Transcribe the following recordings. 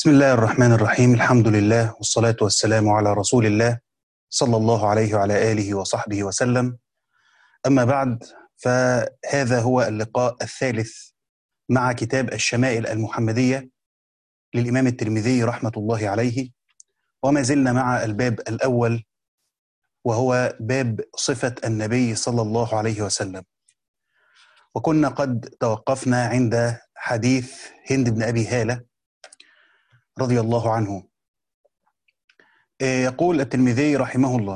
بسم الله الرحمن الرحيم الحمد لله والصلاة والسلام على رسول الله صلى الله عليه وعلى آله وصحبه وسلم أما بعد فهذا هو اللقاء الثالث مع كتاب الشمائل المحمدية للإمام الترمذي رحمة الله عليه وما زلنا مع الباب الأول وهو باب صفة النبي صلى الله عليه وسلم وكنا قد توقفنا عند حديث هند بن أبي هالة رضي الله عنه يقول الترمذي رحمه الله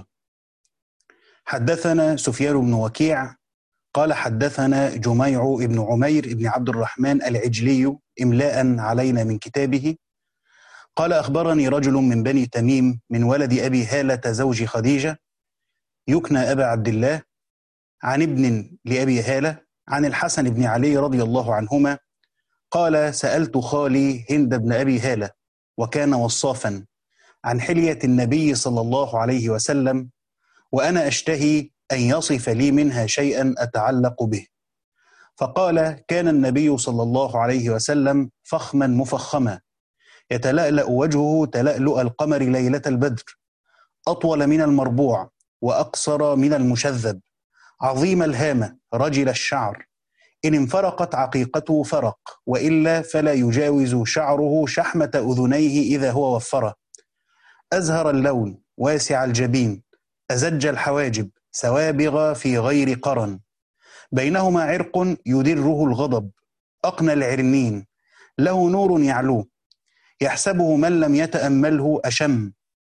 حدثنا سفيان بن وكيع قال حدثنا جميع بن عمير بن عبد الرحمن العجلي إملاء علينا من كتابه قال أخبرني رجل من بني تميم من ولد أبي هالة زوج خديجة يكنى أبا عبد الله عن ابن لأبي هالة عن الحسن بن علي رضي الله عنهما قال سألت خالي هند بن أبي هالة وكان وصافا عن حلية النبي صلى الله عليه وسلم وأنا أشتهي أن يصف لي منها شيئا أتعلق به فقال كان النبي صلى الله عليه وسلم فخما مفخما يتلألأ وجهه تلألؤ القمر ليلة البدر أطول من المربوع وأقصر من المشذب عظيم الهامة رجل الشعر إن انفرقت عقيقته فرق وإلا فلا يجاوز شعره شحمة أذنيه إذا هو وفره أزهر اللون واسع الجبين أزج الحواجب سوابغ في غير قرن بينهما عرق يدره الغضب أقنى العرنين له نور يعلوه يحسبه من لم يتأمله أشم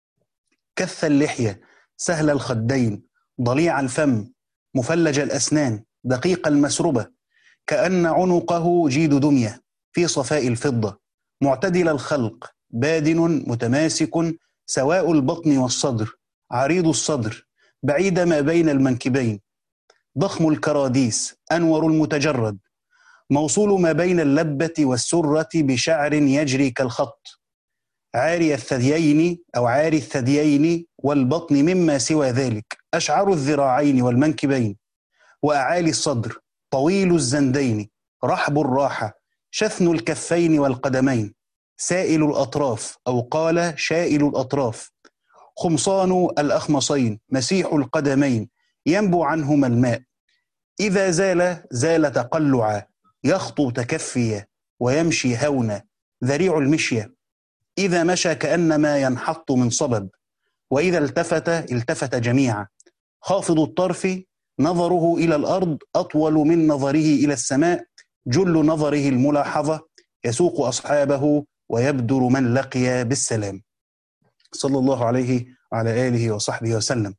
كث اللحية سهل الخدين ضليع الفم مفلج الأسنان دقيق المسربة كأن عنقه جيد دمية في صفاء الفضة معتدل الخلق بادن متماسك سواء البطن والصدر عريض الصدر بعيد ما بين المنكبين ضخم الكراديس أنور المتجرد موصول ما بين اللبة والسرة بشعر يجري كالخط عاري الثديين أو عاري الثديين والبطن مما سوى ذلك أشعر الذراعين والمنكبين وأعالي الصدر طويل الزندين رحب الراحة شثن الكفين والقدمين سائل الأطراف أو قال شائل الأطراف خمصان الأخمصين مسيح القدمين ينبو عنهما الماء إذا زال زال تقلعا يخطو تكفيا ويمشي هونا ذريع المشية إذا مشى كأنما ينحط من صبب وإذا التفت التفت جميعا خافض الطرف نظره إلى الأرض أطول من نظره إلى السماء جل نظره الملاحظة يسوق أصحابه ويبدر من لقي بالسلام صلى الله عليه وعلى آله وصحبه وسلم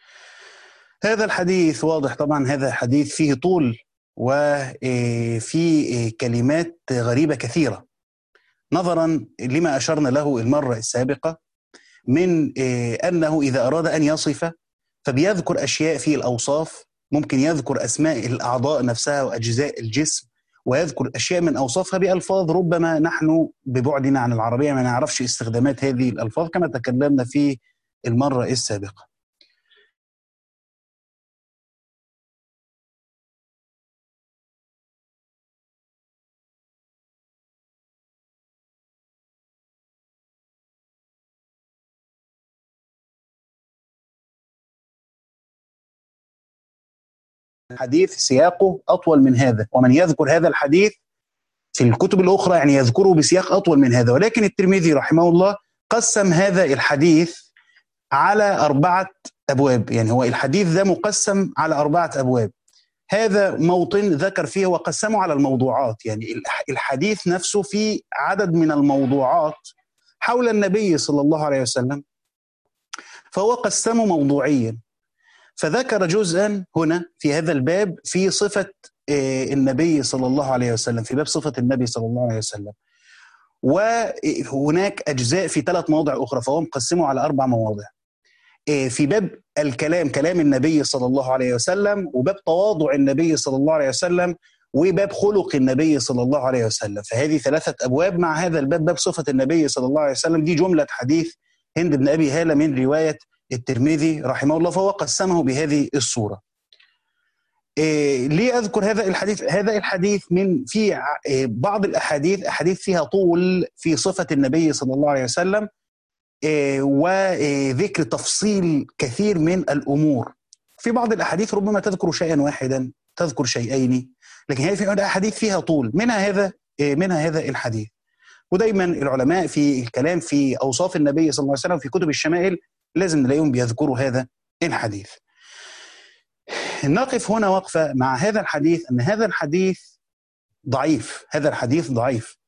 هذا الحديث واضح طبعا هذا حديث فيه طول وفي كلمات غريبة كثيرة نظرا لما أشرنا له المرة السابقة من أنه إذا أراد أن يصف فبيذكر أشياء في الأوصاف ممكن يذكر أسماء الأعضاء نفسها وأجزاء الجسم ويذكر أشياء من أوصافها بألفاظ ربما نحن ببعدنا عن العربية ما نعرفش استخدامات هذه الألفاظ كما تكلمنا في المرة السابقة حديث سياقه أطول من هذا ومن يذكر هذا الحديث في الكتب الأخرى يعني يذكره بسياق أطول من هذا ولكن الترمذي رحمه الله قسم هذا الحديث على أربعة أبواب يعني هو الحديث ده مقسم على أربعة أبواب هذا موطن ذكر فيه وقسمه على الموضوعات يعني الحديث نفسه فيه عدد من الموضوعات حول النبي صلى الله عليه وسلم فهو قسمه موضوعيا فذكر جزءا هنا في هذا الباب في صفة النبي صلى الله عليه وسلم في باب صفة النبي صلى الله عليه وسلم وهناك أجزاء في ثلاث مواضع أخرى فهو مقسمه على أربع مواضع في باب الكلام كلام النبي صلى الله عليه وسلم وباب تواضع النبي صلى الله عليه وسلم وباب خلق النبي صلى الله عليه وسلم فهذه ثلاثة أبواب مع هذا الباب باب صفة النبي صلى الله عليه وسلم دي جملة حديث هند بن أبي هالة من رواية الترمذي رحمه الله فهو قسمه بهذه الصورة إيه ليه اذكر هذا الحديث هذا الحديث من في إيه بعض الاحاديث احاديث فيها طول في صفه النبي صلى الله عليه وسلم إيه وذكر تفصيل كثير من الامور في بعض الاحاديث ربما تذكر شيئا واحدا تذكر شيئين لكن هي في احاديث فيها طول منها هذا منها هذا الحديث ودايما العلماء في الكلام في اوصاف النبي صلى الله عليه وسلم في كتب الشمائل لازم نلاقيهم بيذكروا هذا الحديث نقف هنا وقفه مع هذا الحديث ان هذا الحديث ضعيف هذا الحديث ضعيف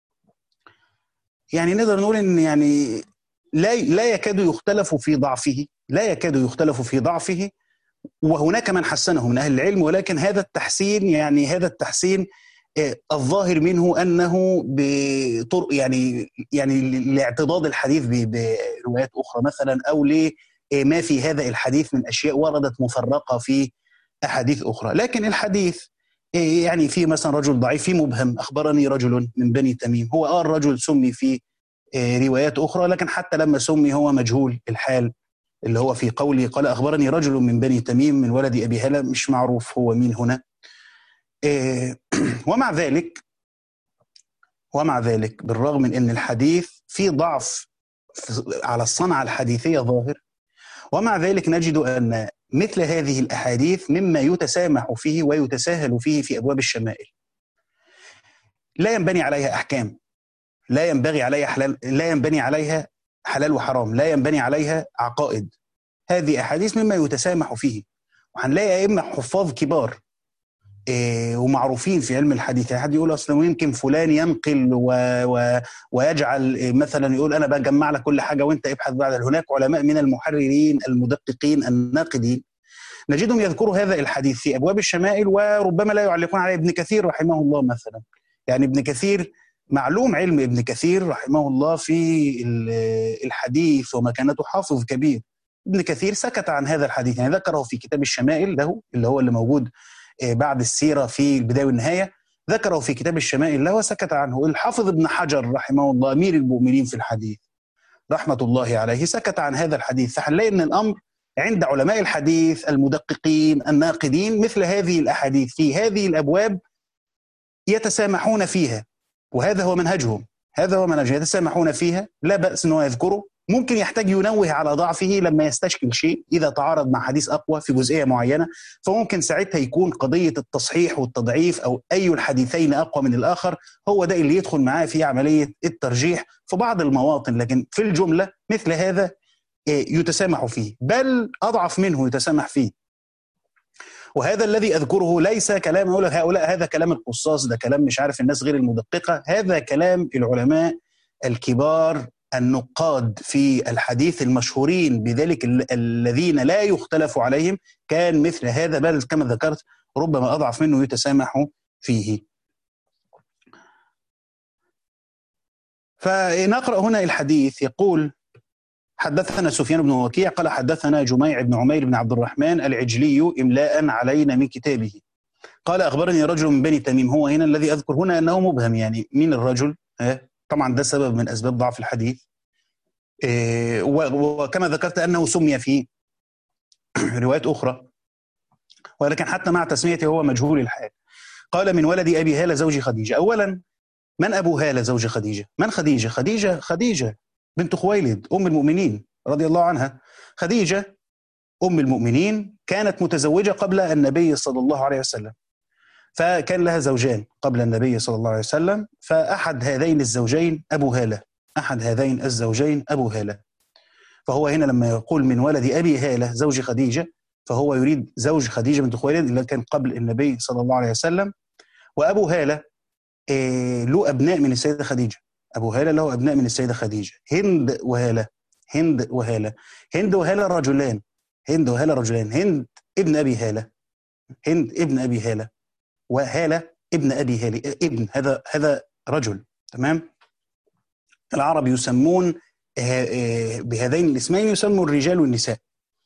يعني نقدر نقول ان يعني لا لا يكاد يختلف في ضعفه لا يكاد يختلف في ضعفه وهناك من حسنه من اهل العلم ولكن هذا التحسين يعني هذا التحسين الظاهر منه انه بطرق يعني يعني لاعتضاد الحديث بروايات اخرى مثلا او لما في هذا الحديث من اشياء وردت مفرقه في احاديث اخرى، لكن الحديث يعني في مثلا رجل ضعيف في مبهم اخبرني رجل من بني تميم هو اه الرجل سمي في روايات اخرى لكن حتى لما سمي هو مجهول الحال اللي هو في قوله قال اخبرني رجل من بني تميم من ولد ابي هلا مش معروف هو مين هنا ومع ذلك ومع ذلك بالرغم من ان الحديث فيه ضعف على الصنعه الحديثيه ظاهر ومع ذلك نجد ان مثل هذه الاحاديث مما يتسامح فيه ويتساهل فيه في ابواب الشمائل. لا ينبني عليها احكام لا ينبغي عليها حلال لا ينبني عليها حلال وحرام، لا ينبني عليها عقائد. هذه احاديث مما يتسامح فيه. وهنلاقي ائمه حفاظ كبار إيه ومعروفين في علم الحديث يعني حد يقول اصلا يمكن فلان ينقل و... و... ويجعل إيه مثلا يقول انا بجمع لك كل حاجه وانت ابحث بعد هناك علماء من المحررين المدققين الناقدين نجدهم يذكروا هذا الحديث في ابواب الشمائل وربما لا يعلقون عليه ابن كثير رحمه الله مثلا يعني ابن كثير معلوم علم ابن كثير رحمه الله في الحديث ومكانته حافظ كبير ابن كثير سكت عن هذا الحديث يعني ذكره في كتاب الشمائل له اللي هو اللي موجود بعد السيره في البدايه والنهايه ذكره في كتاب الشمائل له وسكت عنه الحافظ ابن حجر رحمه الله امير المؤمنين في الحديث رحمه الله عليه سكت عن هذا الحديث فهنلاقي ان الامر عند علماء الحديث المدققين الناقدين مثل هذه الاحاديث في هذه الابواب يتسامحون فيها وهذا هو منهجهم هذا هو منهجهم يتسامحون فيها لا باس انه يذكره ممكن يحتاج ينوه على ضعفه لما يستشكل شيء اذا تعارض مع حديث اقوى في جزئيه معينه فممكن ساعتها يكون قضيه التصحيح والتضعيف او اي الحديثين اقوى من الاخر هو ده اللي يدخل معاه في عمليه الترجيح في بعض المواطن لكن في الجمله مثل هذا يتسامح فيه بل اضعف منه يتسامح فيه وهذا الذي اذكره ليس كلام يقول هؤلاء هذا كلام القصاص ده كلام مش عارف الناس غير المدققه هذا كلام العلماء الكبار النقاد في الحديث المشهورين بذلك الذين لا يختلف عليهم كان مثل هذا بل كما ذكرت ربما اضعف منه يتسامح فيه. فنقرا هنا الحديث يقول حدثنا سفيان بن وكيع قال حدثنا جميع بن عمير بن عبد الرحمن العجلي املاء علينا من كتابه. قال اخبرني رجل من بني تميم هو هنا الذي اذكر هنا انه مبهم يعني مين الرجل؟ طبعا ده سبب من اسباب ضعف الحديث إيه وكما ذكرت انه سمي في روايات اخرى ولكن حتى مع تسميته هو مجهول الحال قال من ولد ابي هاله زوج خديجه اولا من ابو هاله زوج خديجه من خديجه خديجه خديجه بنت خويلد ام المؤمنين رضي الله عنها خديجه ام المؤمنين كانت متزوجه قبل النبي صلى الله عليه وسلم فكان لها زوجان قبل النبي صلى الله عليه وسلم فأحد هذين الزوجين أبو هالة أحد هذين الزوجين أبو هالة فهو هنا لما يقول من ولد أبي هالة زوج خديجة فهو يريد زوج خديجة بنت خويلد اللي كان قبل النبي صلى الله عليه وسلم وأبو هالة إيه له أبناء من السيدة خديجة أبو هالة له أبناء من السيدة خديجة هند وهالة هند وهالة هند وهالة رجلان هند وهالة رجلان هند ابن أبي هالة هند ابن أبي هالة وهالة ابن أبي هالة ابن هذا هذا رجل تمام العرب يسمون بهذين الاسمين يسموا الرجال والنساء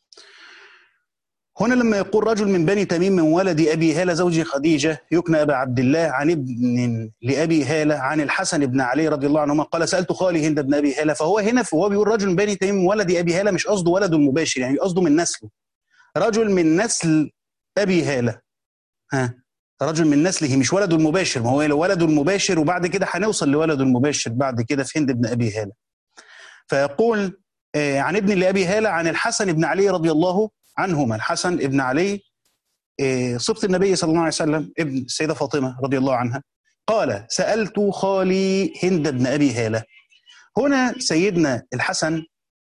هنا لما يقول رجل من بني تميم من ولد ابي هاله زوج خديجه يكنى ابا عبد الله عن ابن لابي هاله عن الحسن بن علي رضي الله عنهما قال سالت خالي هند بن ابي هاله فهو هنا هو بيقول رجل من بني تميم من ولد ابي هاله مش قصده ولده المباشر يعني قصده من نسله رجل من نسل ابي هاله ها رجل من نسله مش ولده المباشر ما هو ولده المباشر وبعد كده هنوصل لولده المباشر بعد كده في هند بن ابي هاله فيقول آه، عن ابن لابي هاله عن الحسن بن علي رضي الله عنهما الحسن بن علي آه، صبت النبي صلى الله عليه وسلم ابن السيده فاطمه رضي الله عنها قال سالت خالي هند بن ابي هاله هنا سيدنا الحسن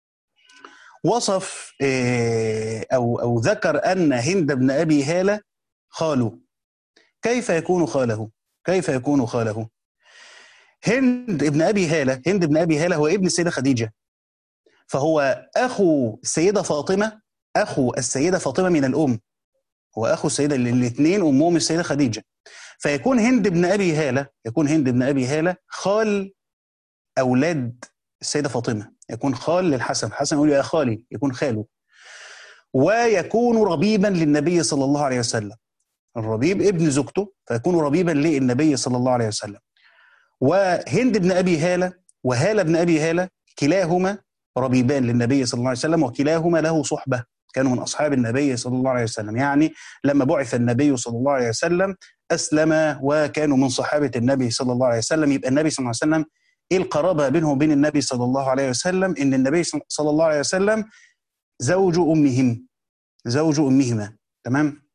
وصف آه، او او ذكر ان هند بن ابي هاله خاله كيف يكون خاله؟ كيف يكون خاله؟ هند ابن ابي هاله هند ابن ابي هاله هو ابن السيده خديجه فهو اخو السيده فاطمه اخو السيده فاطمه من الام هو اخو السيده الاثنين امهم السيده خديجه فيكون هند بن ابي هاله يكون هند بن ابي هاله خال اولاد السيده فاطمه يكون خال للحسن الحسن يقول يا خالي يكون خاله ويكون ربيبا للنبي صلى الله عليه وسلم الربيب ابن زوجته فيكون ربيبا للنبي صلى الله عليه وسلم وهند بن ابي هاله وهاله بن ابي هاله كلاهما ربيبان للنبي صلى الله عليه وسلم وكلاهما له صحبه كانوا من اصحاب النبي صلى الله عليه وسلم يعني لما بعث النبي صلى الله عليه وسلم اسلم وكانوا من صحابه النبي صلى الله عليه وسلم يبقى النبي صلى الله عليه وسلم ايه القرابه بينه وبين النبي صلى الله عليه وسلم ان النبي صلى الله عليه وسلم زوج امهم زوج امهما تمام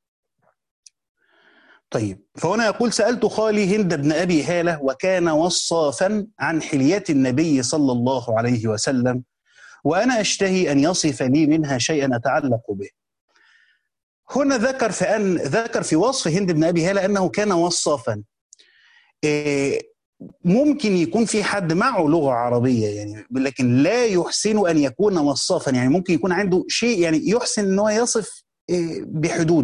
طيب فهنا يقول سألت خالي هند بن أبي هالة وكان وصافا عن حلية النبي صلى الله عليه وسلم وأنا أشتهي أن يصف لي منها شيئا أتعلق به هنا ذكر في أن ذكر في وصف هند بن أبي هالة أنه كان وصافا إيه ممكن يكون في حد معه لغة عربية يعني لكن لا يحسن أن يكون وصافا يعني ممكن يكون عنده شيء يعني يحسن أنه يصف إيه بحدود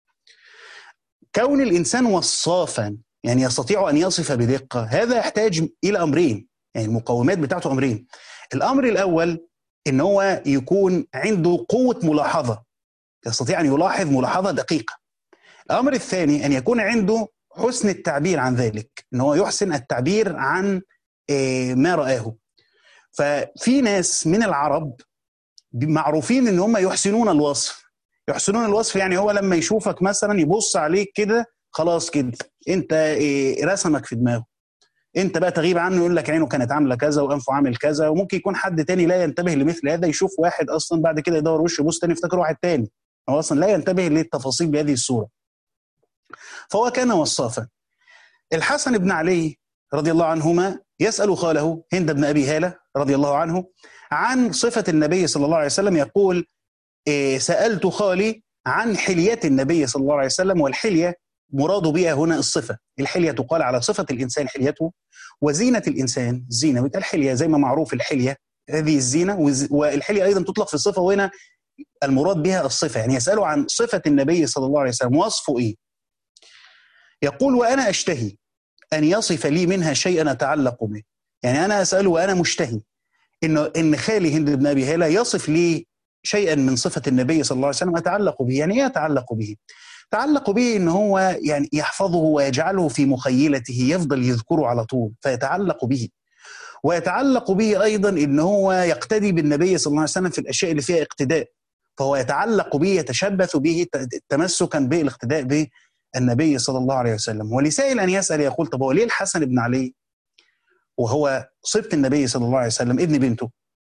كون الانسان وصافا يعني يستطيع ان يصف بدقه هذا يحتاج الى امرين يعني المقومات بتاعته امرين الامر الاول ان هو يكون عنده قوه ملاحظه يستطيع ان يلاحظ ملاحظه دقيقه الامر الثاني ان يكون عنده حسن التعبير عن ذلك ان هو يحسن التعبير عن آه، ما رآه ففي ناس من العرب معروفين ان هم يحسنون الوصف يحسنون الوصف يعني هو لما يشوفك مثلا يبص عليك كده خلاص كده انت إيه رسمك في دماغه انت بقى تغيب عنه يقول لك عينه كانت عامله كذا وانفه عامل كذا وممكن يكون حد تاني لا ينتبه لمثل هذا يشوف واحد اصلا بعد كده يدور وشه يبص تاني يفتكر واحد تاني هو اصلا لا ينتبه للتفاصيل بهذه الصوره فهو كان وصافا الحسن بن علي رضي الله عنهما يسال خاله هند بن ابي هاله رضي الله عنه عن صفه النبي صلى الله عليه وسلم يقول إيه، سألت خالي عن حلية النبي صلى الله عليه وسلم والحلية مراد بها هنا الصفة الحلية تقال على صفة الإنسان حليته وزينة الإنسان زينة ويتقال الحلية زي ما معروف الحلية هذه الزينة والحلية أيضا تطلق في الصفة وهنا المراد بها الصفة يعني يسأله عن صفة النبي صلى الله عليه وسلم وصفه إيه يقول وأنا أشتهي أن يصف لي منها شيئا أتعلق به يعني أنا أسأله وأنا مشتهي إنه إن خالي هند بن أبي هالة يصف لي شيئا من صفه النبي صلى الله عليه وسلم اتعلق به، يعني ايه يتعلق به؟ تعلق به ان هو يعني يحفظه ويجعله في مخيلته يفضل يذكره على طول فيتعلق به. ويتعلق به ايضا ان هو يقتدي بالنبي صلى الله عليه وسلم في الاشياء اللي فيها اقتداء. فهو يتعلق به يتشبث به تمسكا بالاقتداء بالنبي صلى الله عليه وسلم ولسائل ان يسال يقول طب هو ليه الحسن بن علي وهو صبت النبي صلى الله عليه وسلم ابن بنته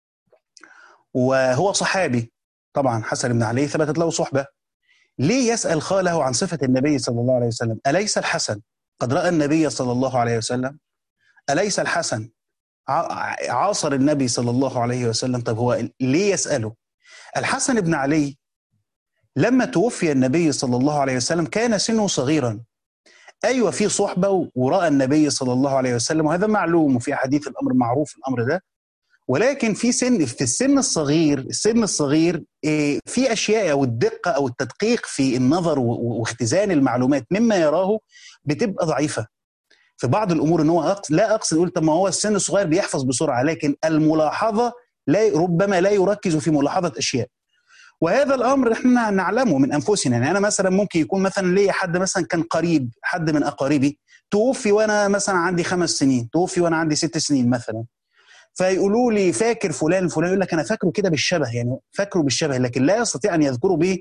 وهو صحابي طبعا حسن بن علي ثبتت له صحبة ليه يسأل خاله عن صفة النبي صلى الله عليه وسلم أليس الحسن قد رأى النبي صلى الله عليه وسلم أليس الحسن عاصر النبي صلى الله عليه وسلم طب هو ليه يسأله الحسن بن علي لما توفي النبي صلى الله عليه وسلم كان سنه صغيرا أيوة في صحبة ورأى النبي صلى الله عليه وسلم وهذا معلوم وفي حديث الأمر معروف الأمر ده ولكن في سن في السن الصغير السن الصغير إيه، في اشياء او الدقه او التدقيق في النظر واختزان المعلومات مما يراه بتبقى ضعيفه في بعض الامور ان هو لا اقصد اقول طب ما هو السن الصغير بيحفظ بسرعه لكن الملاحظه لا ربما لا يركز في ملاحظه اشياء وهذا الامر احنا نعلمه من انفسنا يعني انا مثلا ممكن يكون مثلا ليا حد مثلا كان قريب حد من اقاربي توفي وانا مثلا عندي خمس سنين توفي وانا عندي ست سنين مثلا فيقولوا لي فاكر فلان فلان يقول لك انا فاكره كده بالشبه يعني فاكره بالشبه لكن لا يستطيع ان يذكره به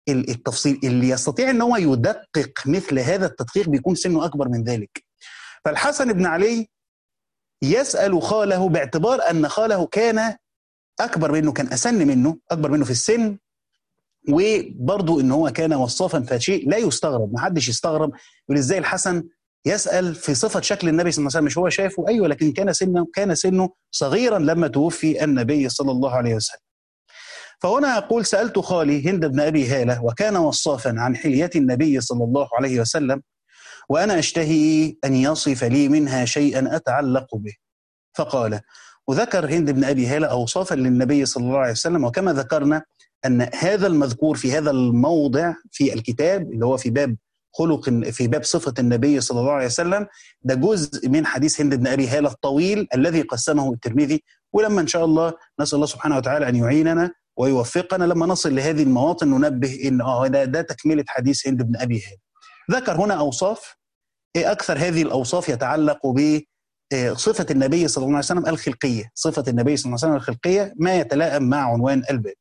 التفصيل اللي يستطيع ان هو يدقق مثل هذا التدقيق بيكون سنه اكبر من ذلك فالحسن بن علي يسال خاله باعتبار ان خاله كان اكبر منه كان اسن منه اكبر منه في السن وبرضه ان هو كان وصافا فشيء لا يستغرب ما حدش يستغرب يقول ازاي الحسن يسال في صفه شكل النبي صلى الله عليه وسلم مش هو شافه ايوه لكن كان سنه كان سنه صغيرا لما توفي النبي صلى الله عليه وسلم فهنا يقول سالت خالي هند بن ابي هاله وكان وصافا عن حليه النبي صلى الله عليه وسلم وانا اشتهي ان يصف لي منها شيئا اتعلق به فقال وذكر هند بن ابي هاله اوصافا للنبي صلى الله عليه وسلم وكما ذكرنا ان هذا المذكور في هذا الموضع في الكتاب اللي هو في باب خلق في باب صفه النبي صلى الله عليه وسلم ده جزء من حديث هند بن ابي هاله الطويل الذي قسمه الترمذي ولما ان شاء الله نسال الله سبحانه وتعالى ان يعيننا ويوفقنا لما نصل لهذه المواطن ننبه ان اه ده, ده تكمله حديث هند بن ابي هاله. ذكر هنا اوصاف إيه اكثر هذه الاوصاف يتعلق ب صفة النبي صلى الله عليه وسلم الخلقية صفة النبي صلى الله عليه وسلم الخلقية ما يتلائم مع عنوان الباب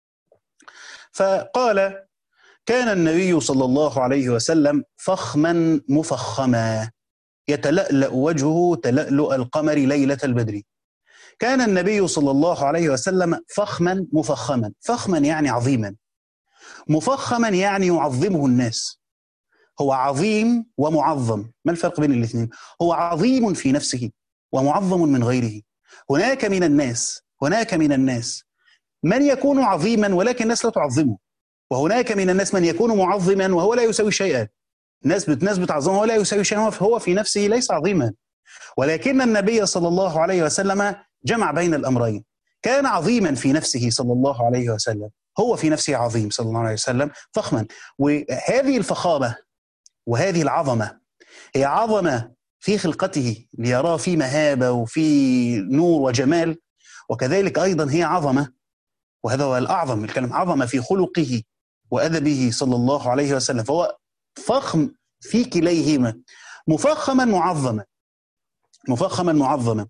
فقال كان النبي صلى الله عليه وسلم فخما مفخما يتلألأ وجهه تلألؤ القمر ليلة البدر كان النبي صلى الله عليه وسلم فخما مفخما فخما يعني عظيما مفخما يعني يعظمه الناس هو عظيم ومعظم ما الفرق بين الاثنين هو عظيم في نفسه ومعظم من غيره هناك من الناس هناك من الناس من يكون عظيما ولكن الناس لا تعظمه وهناك من الناس من يكون معظما وهو لا يساوي شيئا ناس ناس بتعظمه ولا يساوي شيئا فهو في نفسه ليس عظيما ولكن النبي صلى الله عليه وسلم جمع بين الامرين كان عظيما في نفسه صلى الله عليه وسلم هو في نفسه عظيم صلى الله عليه وسلم فخما وهذه الفخامه وهذه العظمه هي عظمه في خلقته ليراه في مهابه وفي نور وجمال وكذلك ايضا هي عظمه وهذا هو الاعظم الكلام عظمه في خلقه وادبه صلى الله عليه وسلم فهو فخم في كليهما مفخما معظما مفخما معظما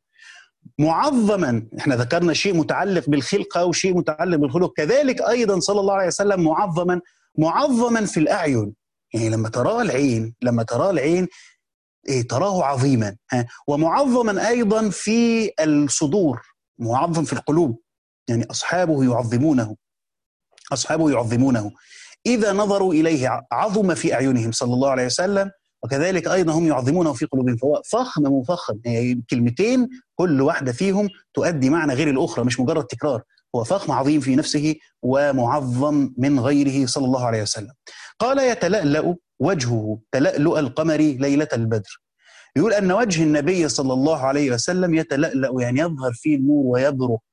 معظما احنا ذكرنا شيء متعلق بالخلقه وشيء متعلق بالخلق كذلك ايضا صلى الله عليه وسلم معظما معظما في الاعين يعني لما تراه العين لما تراه العين إيه تراه عظيما ومعظما ايضا في الصدور معظم في القلوب يعني اصحابه يعظمونه اصحابه يعظمونه اذا نظروا اليه عظم في اعينهم صلى الله عليه وسلم وكذلك ايضا هم يعظمونه في قلوبهم فهو فخم مفخم يعني كلمتين كل واحده فيهم تؤدي معنى غير الاخرى مش مجرد تكرار هو فخم عظيم في نفسه ومعظم من غيره صلى الله عليه وسلم قال يتلألأ وجهه تلألؤ القمر ليلة البدر يقول أن وجه النبي صلى الله عليه وسلم يتلألأ يعني يظهر فيه النور ويبرق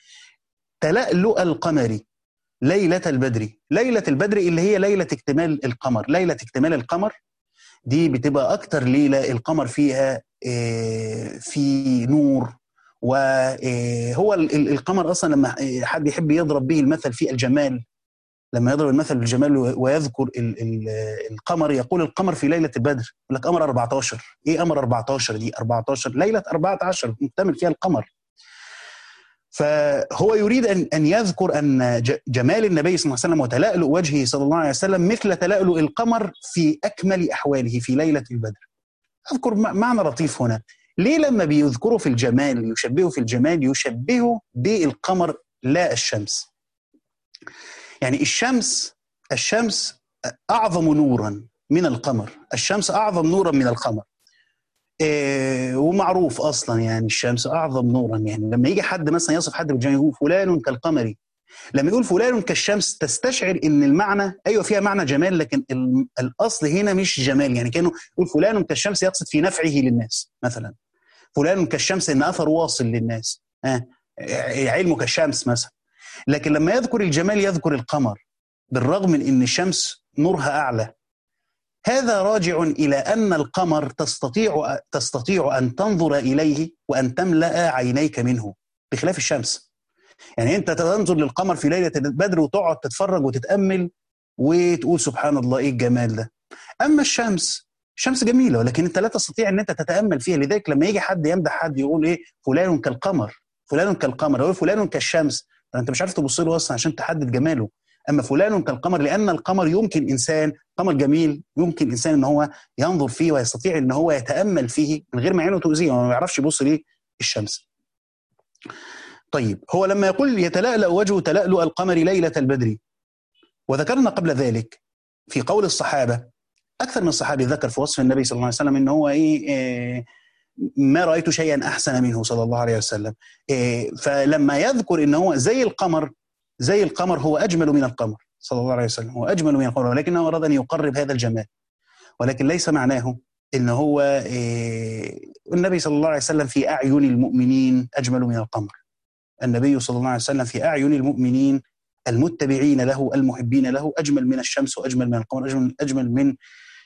تلألؤ القمر ليلة البدر ليلة البدر اللي هي ليلة اكتمال القمر ليلة اكتمال القمر دي بتبقى أكتر ليلة القمر فيها في نور وهو القمر أصلا لما حد يحب يضرب به المثل في الجمال لما يضرب المثل بالجمال ويذكر القمر يقول القمر في ليله البدر يقول لك قمر 14 ايه قمر 14 دي 14 ليله 14 مكتمل فيها القمر فهو يريد ان ان يذكر ان جمال النبي صلى الله عليه وسلم وتلألؤ وجهه صلى الله عليه وسلم مثل تلألؤ القمر في اكمل احواله في ليله البدر. اذكر معنى لطيف هنا ليه لما بيذكروا في الجمال يشبهوا في الجمال يشبهوا بالقمر لا الشمس يعني الشمس الشمس اعظم نورا من القمر الشمس اعظم نورا من القمر إيه ومعروف اصلا يعني الشمس اعظم نورا يعني لما يجي حد مثلا يصف حد بالجمال يقول فلان كالقمر لما يقول فلان كالشمس تستشعر ان المعنى ايوه فيها معنى جمال لكن الاصل هنا مش جمال يعني كانه يقول فلان كالشمس يقصد في نفعه للناس مثلا فلان كالشمس ان اثر واصل للناس ها آه. علمه كالشمس مثلا لكن لما يذكر الجمال يذكر القمر بالرغم من ان الشمس نورها اعلى هذا راجع الى ان القمر تستطيع تستطيع ان تنظر اليه وان تملا عينيك منه بخلاف الشمس يعني انت تنظر للقمر في ليله البدر وتقعد تتفرج وتتامل وتقول سبحان الله ايه الجمال ده اما الشمس الشمس جميله ولكن انت لا تستطيع ان انت تتامل فيها لذلك لما يجي حد يمدح حد يقول ايه فلان كالقمر فلان كالقمر او فلان كالشمس انت مش عارف تبص له اصلا عشان تحدد جماله اما فلان كالقمر لان القمر يمكن انسان قمر جميل يمكن انسان ان هو ينظر فيه ويستطيع ان هو يتامل فيه من غير ما عينه تؤذيه وما يعرفش يبص ليه الشمس. طيب هو لما يقول يتلألأ وجهه تلألؤ القمر ليلة البدر وذكرنا قبل ذلك في قول الصحابة أكثر من صحابي ذكر في وصف النبي صلى الله عليه وسلم إن هو إيه, إيه ما رأيت شيئا أحسن منه صلى الله عليه وسلم إيه فلما يذكر إن هو زي القمر زي القمر هو أجمل من القمر صلى الله عليه وسلم هو أجمل من القمر ولكنه أراد أن يقرب هذا الجمال ولكن ليس معناه إن هو إيه النبي صلى الله عليه وسلم في أعين المؤمنين أجمل من القمر النبي صلى الله عليه وسلم في أعين المؤمنين المتبعين له المحبين له أجمل من الشمس وأجمل من القمر أجمل, أجمل من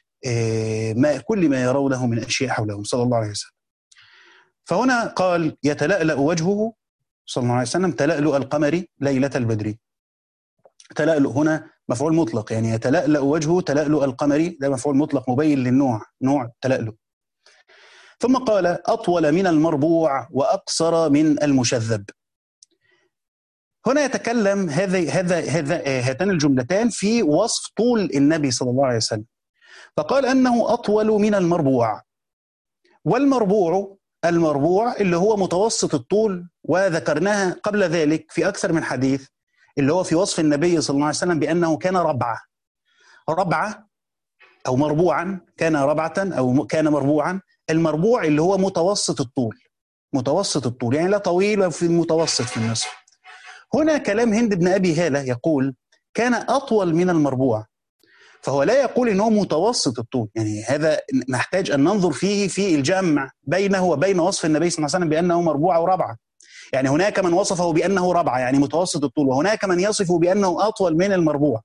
ما كل ما يرونه من أشياء حولهم صلى الله عليه وسلم فهنا قال يتلألأ وجهه صلى الله عليه وسلم تلألؤ القمر ليلة البدر تلألؤ هنا مفعول مطلق يعني يتلألأ وجهه تلألؤ القمر ده مفعول مطلق مبين للنوع نوع تلألؤ ثم قال أطول من المربوع وأقصر من المشذب هنا يتكلم هذا هذا هذا هاتان الجملتان في وصف طول النبي صلى الله عليه وسلم فقال انه اطول من المربوع والمربوع المربوع اللي هو متوسط الطول وذكرناها قبل ذلك في اكثر من حديث اللي هو في وصف النبي صلى الله عليه وسلم بانه كان ربعه ربعه او مربوعا كان ربعه او كان مربوعا المربوع اللي هو متوسط الطول متوسط الطول يعني لا طويل وفي المتوسط في النصف هنا كلام هند بن ابي هاله يقول كان اطول من المربوع فهو لا يقول ان هو متوسط الطول يعني هذا نحتاج ان ننظر فيه في الجمع بينه وبين وصف النبي صلى الله عليه وسلم بانه مربوع وربعه يعني هناك من وصفه بانه ربعه يعني متوسط الطول وهناك من يصفه بانه اطول من المربوع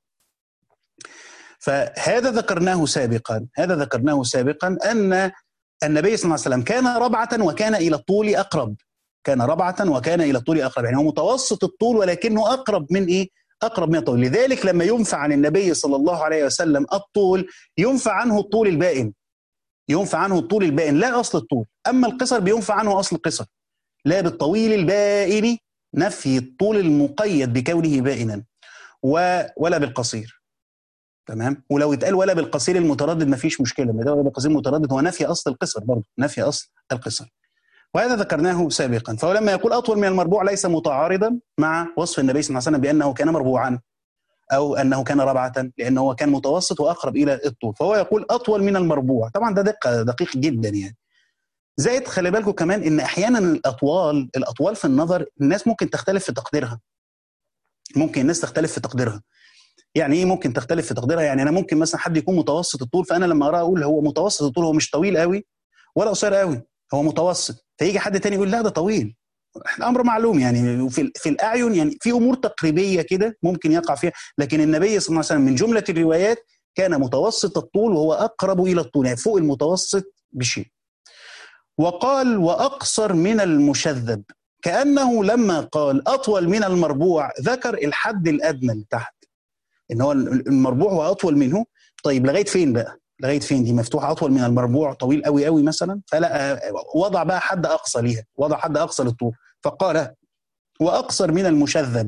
فهذا ذكرناه سابقا هذا ذكرناه سابقا ان النبي صلى الله عليه وسلم كان ربعه وكان الى الطول اقرب كان ربعة وكان إلى الطول أقرب يعني هو متوسط الطول ولكنه أقرب من إيه؟ أقرب من الطول لذلك لما ينفع عن النبي صلى الله عليه وسلم الطول ينفع عنه الطول البائن ينفع عنه الطول البائن لا أصل الطول أما القصر بينفع عنه أصل القصر لا بالطويل البائن نفي الطول المقيد بكونه بائنا و ولا بالقصير تمام ولو اتقال ولا بالقصير المتردد ما فيش مشكله ما ولا بالقصير المتردد هو نفي اصل القصر برضه نفي اصل القصر وهذا ذكرناه سابقا فهو لما يقول أطول من المربوع ليس متعارضا مع وصف النبي صلى الله عليه وسلم بأنه كان مربوعا أو أنه كان ربعة لأنه هو كان متوسط وأقرب إلى الطول فهو يقول أطول من المربوع طبعا ده دقة دقيق جدا يعني زائد خلي بالكم كمان ان احيانا الاطوال الاطوال في النظر الناس ممكن تختلف في تقديرها ممكن الناس تختلف في تقديرها يعني ايه ممكن تختلف في تقديرها يعني انا ممكن مثلا حد يكون متوسط الطول فانا لما اراه اقول هو متوسط الطول هو مش طويل قوي ولا قصير قوي هو متوسط فيجي حد تاني يقول لا ده طويل الامر معلوم يعني في في الاعين يعني في امور تقريبيه كده ممكن يقع فيها لكن النبي صلى الله عليه وسلم من جمله الروايات كان متوسط الطول وهو اقرب الى الطول يعني فوق المتوسط بشيء وقال واقصر من المشذب كانه لما قال اطول من المربوع ذكر الحد الادنى اللي تحت ان هو المربوع هو اطول منه طيب لغايه فين بقى لغايه فين دي مفتوحه اطول من المربوع طويل قوي قوي مثلا فلا وضع بقى حد اقصى ليها وضع حد اقصى للطول فقال واقصر من المشذب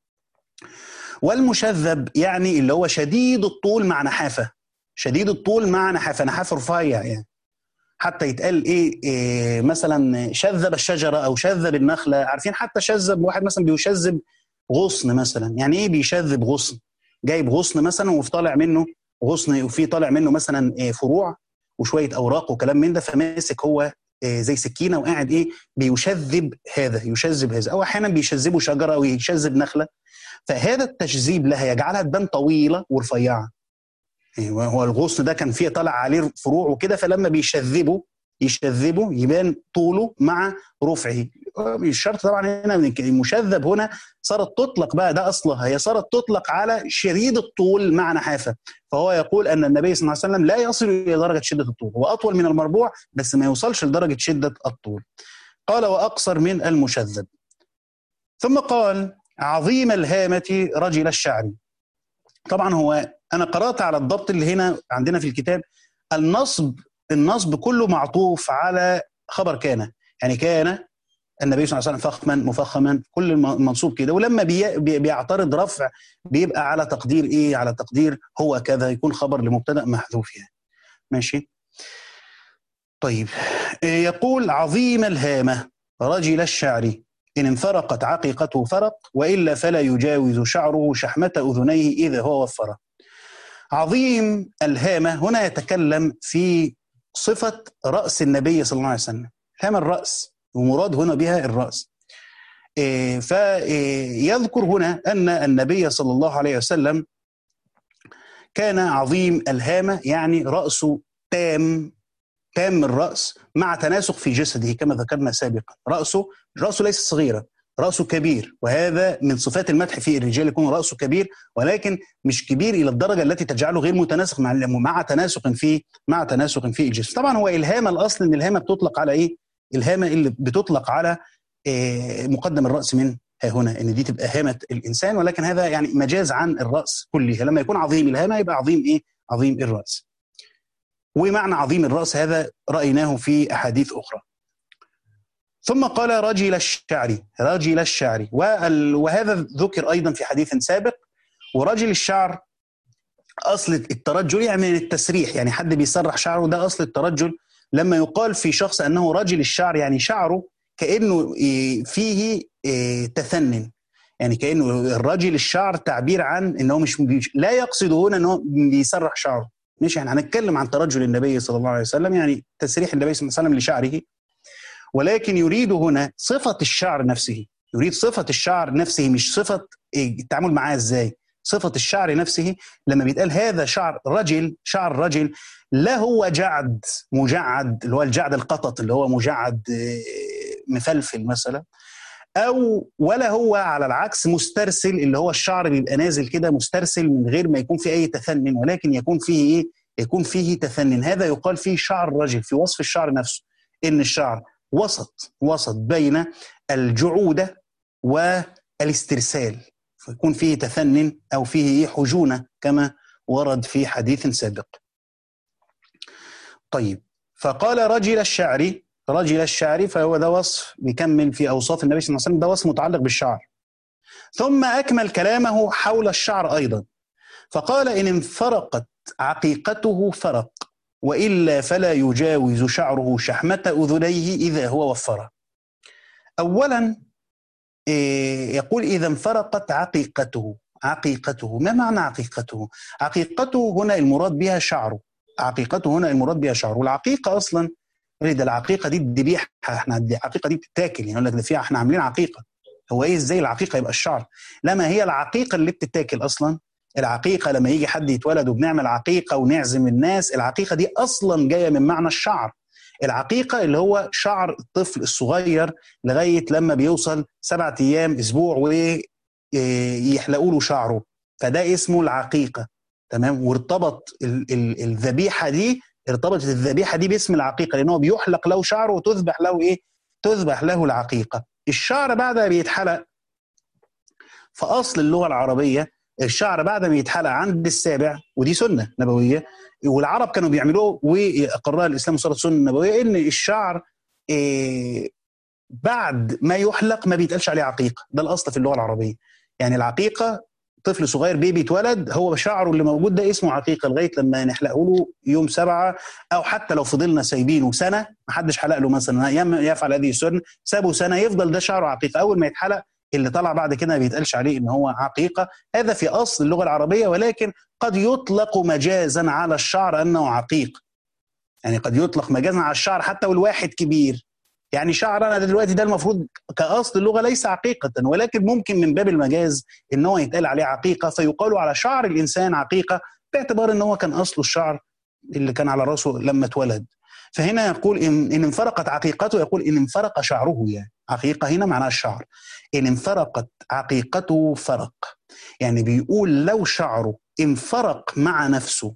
والمشذب يعني اللي هو شديد الطول مع نحافه شديد الطول مع نحافه نحافه رفيع يعني حتى يتقال إيه, إيه مثلا شذب الشجره او شذب النخله عارفين حتى شذب واحد مثلا بيشذب غصن مثلا يعني ايه بيشذب غصن جايب غصن مثلا وفي طالع منه غصن وفي طالع منه مثلا فروع وشويه اوراق وكلام من ده فماسك هو زي سكينه وقاعد ايه بيشذب هذا يشذب هذا او احيانا بيشذبوا شجره او يشذب نخله فهذا التشذيب لها يجعلها تبان طويله ورفيعه هو الغصن ده كان فيه طالع عليه فروع وكده فلما بيشذبه يشذبه يبان طوله مع رفعه مش شرط طبعا هنا المشذب هنا صارت تطلق بقى ده اصلها هي صارت تطلق على شديد الطول مع نحافه فهو يقول ان النبي صلى الله عليه وسلم لا يصل الى درجه شده الطول هو اطول من المربوع بس ما يوصلش لدرجه شده الطول قال واقصر من المشذب ثم قال عظيم الهامه رجل الشعر طبعا هو انا قرات على الضبط اللي هنا عندنا في الكتاب النصب النصب كله معطوف على خبر كان يعني كان النبي صلى الله عليه وسلم فخما مفخما كل المنصوب كده ولما بي بيعترض رفع بيبقى على تقدير ايه على تقدير هو كذا يكون خبر لمبتدا محذوف يعني ماشي طيب يقول عظيم الهامه رجل الشعر إن انفرقت عقيقته فرق وإلا فلا يجاوز شعره شحمة أذنيه إذا هو وفر عظيم الهامة هنا يتكلم في صفة رأس النبي صلى الله عليه وسلم هام الرأس ومراد هنا بها الرأس إيه فيذكر هنا أن النبي صلى الله عليه وسلم كان عظيم الهامة يعني رأسه تام تام الرأس مع تناسق في جسده كما ذكرنا سابقا رأسه رأسه ليس صغيرا رأسه كبير وهذا من صفات المدح في الرجال يكون رأسه كبير ولكن مش كبير إلى الدرجة التي تجعله غير متناسق مع مع تناسق في مع تناسق في الجسم طبعا هو إلهامة الأصل إن الهامة بتطلق على إيه الهامة اللي بتطلق على إيه مقدم الرأس من ها هنا ان دي تبقى هامه الانسان ولكن هذا يعني مجاز عن الراس كله لما يكون عظيم الهامه يبقى عظيم ايه؟ عظيم الراس. ومعنى عظيم الراس هذا رايناه في احاديث اخرى. ثم قال رجل الشعر رجل الشعر وهذا ذكر ايضا في حديث سابق ورجل الشعر اصل الترجل يعني من التسريح يعني حد بيسرح شعره ده اصل الترجل لما يقال في شخص انه رجل الشعر يعني شعره كانه فيه تثنن يعني كانه الرجل الشعر تعبير عن انه مش لا يقصد هنا انه بيسرح شعره مش يعني هنتكلم عن ترجل النبي صلى الله عليه وسلم يعني تسريح النبي صلى الله عليه وسلم لشعره ولكن يريد هنا صفة الشعر نفسه يريد صفة الشعر نفسه مش صفة التعامل معاه ازاي صفة الشعر نفسه لما بيتقال هذا شعر رجل شعر رجل لا هو جعد مجعد اللي هو الجعد القطط اللي هو مجعد مفلفل مثلا او ولا هو على العكس مسترسل اللي هو الشعر بيبقى نازل كده مسترسل من غير ما يكون فيه اي تثنن ولكن يكون فيه ايه يكون فيه تثنن هذا يقال فيه شعر رجل في وصف الشعر نفسه ان الشعر وسط وسط بين الجعودة والاسترسال فيكون فيه تثنن أو فيه حجونة كما ورد في حديث سابق طيب فقال رجل الشعر رجل الشعر فهو ده وصف بيكمل في أوصاف النبي صلى الله عليه وسلم ده وصف متعلق بالشعر ثم أكمل كلامه حول الشعر أيضا فقال إن انفرقت عقيقته فرق والا فلا يجاوز شعره شحمه اذنيه اذا هو وفره. اولا يقول اذا انفرقت عقيقته عقيقته ما معنى عقيقته؟ عقيقته هنا المراد بها شعره عقيقته هنا المراد بها شعره والعقيقه اصلا ده العقيقه دي الذبيحه احنا العقيقه دي بتتاكل يعني يقول لك ده فيها احنا عاملين عقيقه هو ايه ازاي العقيقه يبقى الشعر؟ لما هي العقيقه اللي بتتاكل اصلا العقيقه لما يجي حد يتولد وبنعمل عقيقه ونعزم الناس العقيقه دي اصلا جايه من معنى الشعر العقيقه اللي هو شعر الطفل الصغير لغايه لما بيوصل سبعة ايام اسبوع ويحلقوا له شعره فده اسمه العقيقه تمام وارتبط الذبيحه دي ارتبطت الذبيحه دي باسم العقيقه لان هو بيحلق له شعره وتذبح له ايه؟ تذبح له العقيقه الشعر بعد ما بيتحلق في اصل اللغه العربيه الشعر بعد ما يتحلق عند السابع ودي سنه نبويه والعرب كانوا بيعملوه واقرها الاسلام وصارت سنه نبويه ان الشعر إيه بعد ما يحلق ما بيتقالش عليه عقيقه ده الاصل في اللغه العربيه يعني العقيقه طفل صغير بيبي اتولد هو شعره اللي موجود ده اسمه عقيقه لغايه لما نحلقه له يوم سبعه او حتى لو فضلنا سايبينه سنه ما حدش حلق له مثلا يفعل هذه السنه سابه سنه يفضل ده شعره عقيقه اول ما يتحلق اللي طلع بعد كده ما بيتقالش عليه ان هو عقيقه هذا في اصل اللغه العربيه ولكن قد يطلق مجازا على الشعر انه عقيق يعني قد يطلق مجازا على الشعر حتى والواحد كبير يعني شعر انا دلوقتي ده المفروض كاصل اللغه ليس عقيقه ولكن ممكن من باب المجاز ان هو يتقال عليه عقيقه فيقال على شعر الانسان عقيقه باعتبار ان هو كان اصله الشعر اللي كان على راسه لما اتولد فهنا يقول ان ان انفرقت عقيقته يقول ان انفرق شعره يعني عقيقه هنا معناها الشعر ان انفرقت عقيقته فرق يعني بيقول لو شعره انفرق مع نفسه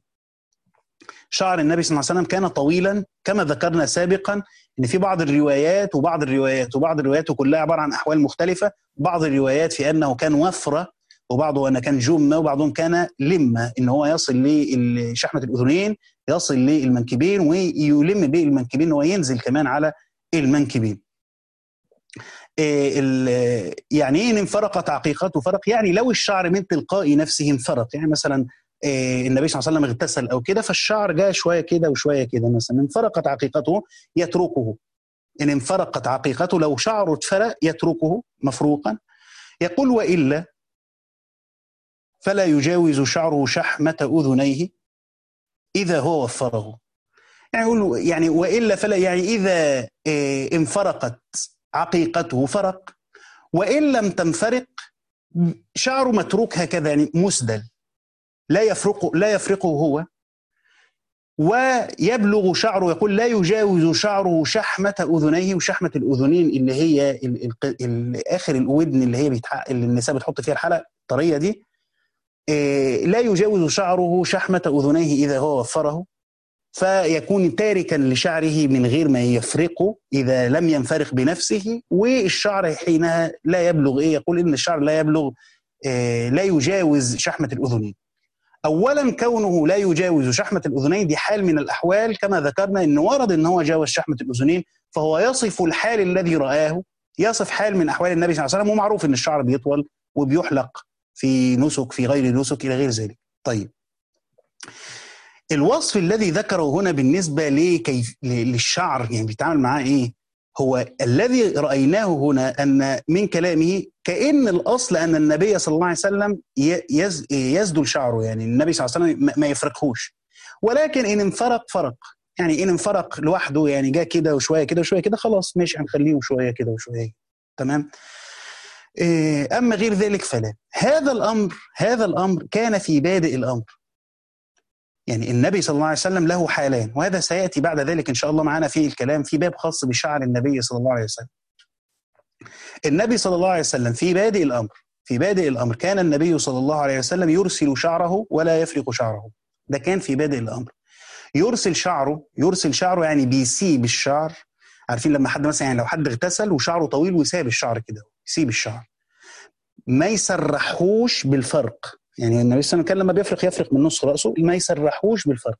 شعر النبي صلى الله عليه وسلم كان طويلا كما ذكرنا سابقا ان في بعض الروايات وبعض الروايات وبعض الروايات كلها عباره عن احوال مختلفه بعض الروايات في انه كان وفره وبعضه انه كان جمه وبعضهم كان لمه ان هو يصل لشحمه الاذنين يصل للمنكبين ويلم به المنكبين وينزل كمان على المنكبين يعني ايه انفرقت عقيقته فرق يعني لو الشعر من تلقاء نفسه انفرق يعني مثلا النبي صلى الله عليه وسلم اغتسل او كده فالشعر جاء شويه كده وشويه كده مثلا انفرقت عقيقته يتركه ان انفرقت عقيقته لو شعره اتفرق يتركه مفروقا يقول والا فلا يجاوز شعره شحمه اذنيه اذا هو وفره يعني يقول يعني والا فلا يعني اذا انفرقت عقيقته فرق وان لم تنفرق شعره متروك هكذا يعني مسدل لا يفرق لا يفرقه هو ويبلغ شعره يقول لا يجاوز شعره شحمة أذنيه وشحمة الأذنين اللي هي ال ال ال آخر الودن اللي هي بيتحق اللي النساء بتحط فيها الحلقة الطرية دي إيه لا يجاوز شعره شحمة أذنيه إذا هو وفره فيكون تاركا لشعره من غير ما يفرقه إذا لم ينفرق بنفسه والشعر حينها لا يبلغ إيه يقول إن الشعر لا يبلغ إيه لا يجاوز شحمة الأذنين اولا كونه لا يجاوز شحمه الاذنين دي حال من الاحوال كما ذكرنا ان ورد ان هو جاوز شحمه الاذنين فهو يصف الحال الذي رآه يصف حال من احوال النبي صلى الله عليه وسلم ومعروف ان الشعر بيطول وبيحلق في نسك في غير نسك الى غير ذلك. طيب الوصف الذي ذكره هنا بالنسبه لكيف للشعر يعني بيتعامل معاه ايه؟ هو الذي رايناه هنا ان من كلامه كان الاصل ان النبي صلى الله عليه وسلم يسدل شعره يعني النبي صلى الله عليه وسلم ما يفرقهوش ولكن ان انفرق فرق يعني ان انفرق لوحده يعني جاء كده وشويه كده وشويه كده خلاص ماشي هنخليه شويه كده وشويه تمام اما غير ذلك فلا هذا الامر هذا الامر كان في بادئ الامر يعني النبي صلى الله عليه وسلم له حالان وهذا سياتي بعد ذلك ان شاء الله معنا في الكلام في باب خاص بشعر النبي صلى الله عليه وسلم. النبي صلى الله عليه وسلم في بادئ الامر في بادئ الامر كان النبي صلى الله عليه وسلم يرسل شعره ولا يفرق شعره. ده كان في بادئ الامر. يرسل شعره يرسل شعره يعني بيسيب الشعر عارفين لما حد مثلا يعني لو حد اغتسل وشعره طويل وساب الشعر كده يسيب الشعر. ما يسرحوش بالفرق يعني النبي صلى الله عليه وسلم كان لما بيفرق يفرق من نص راسه ما يسرحوش بالفرق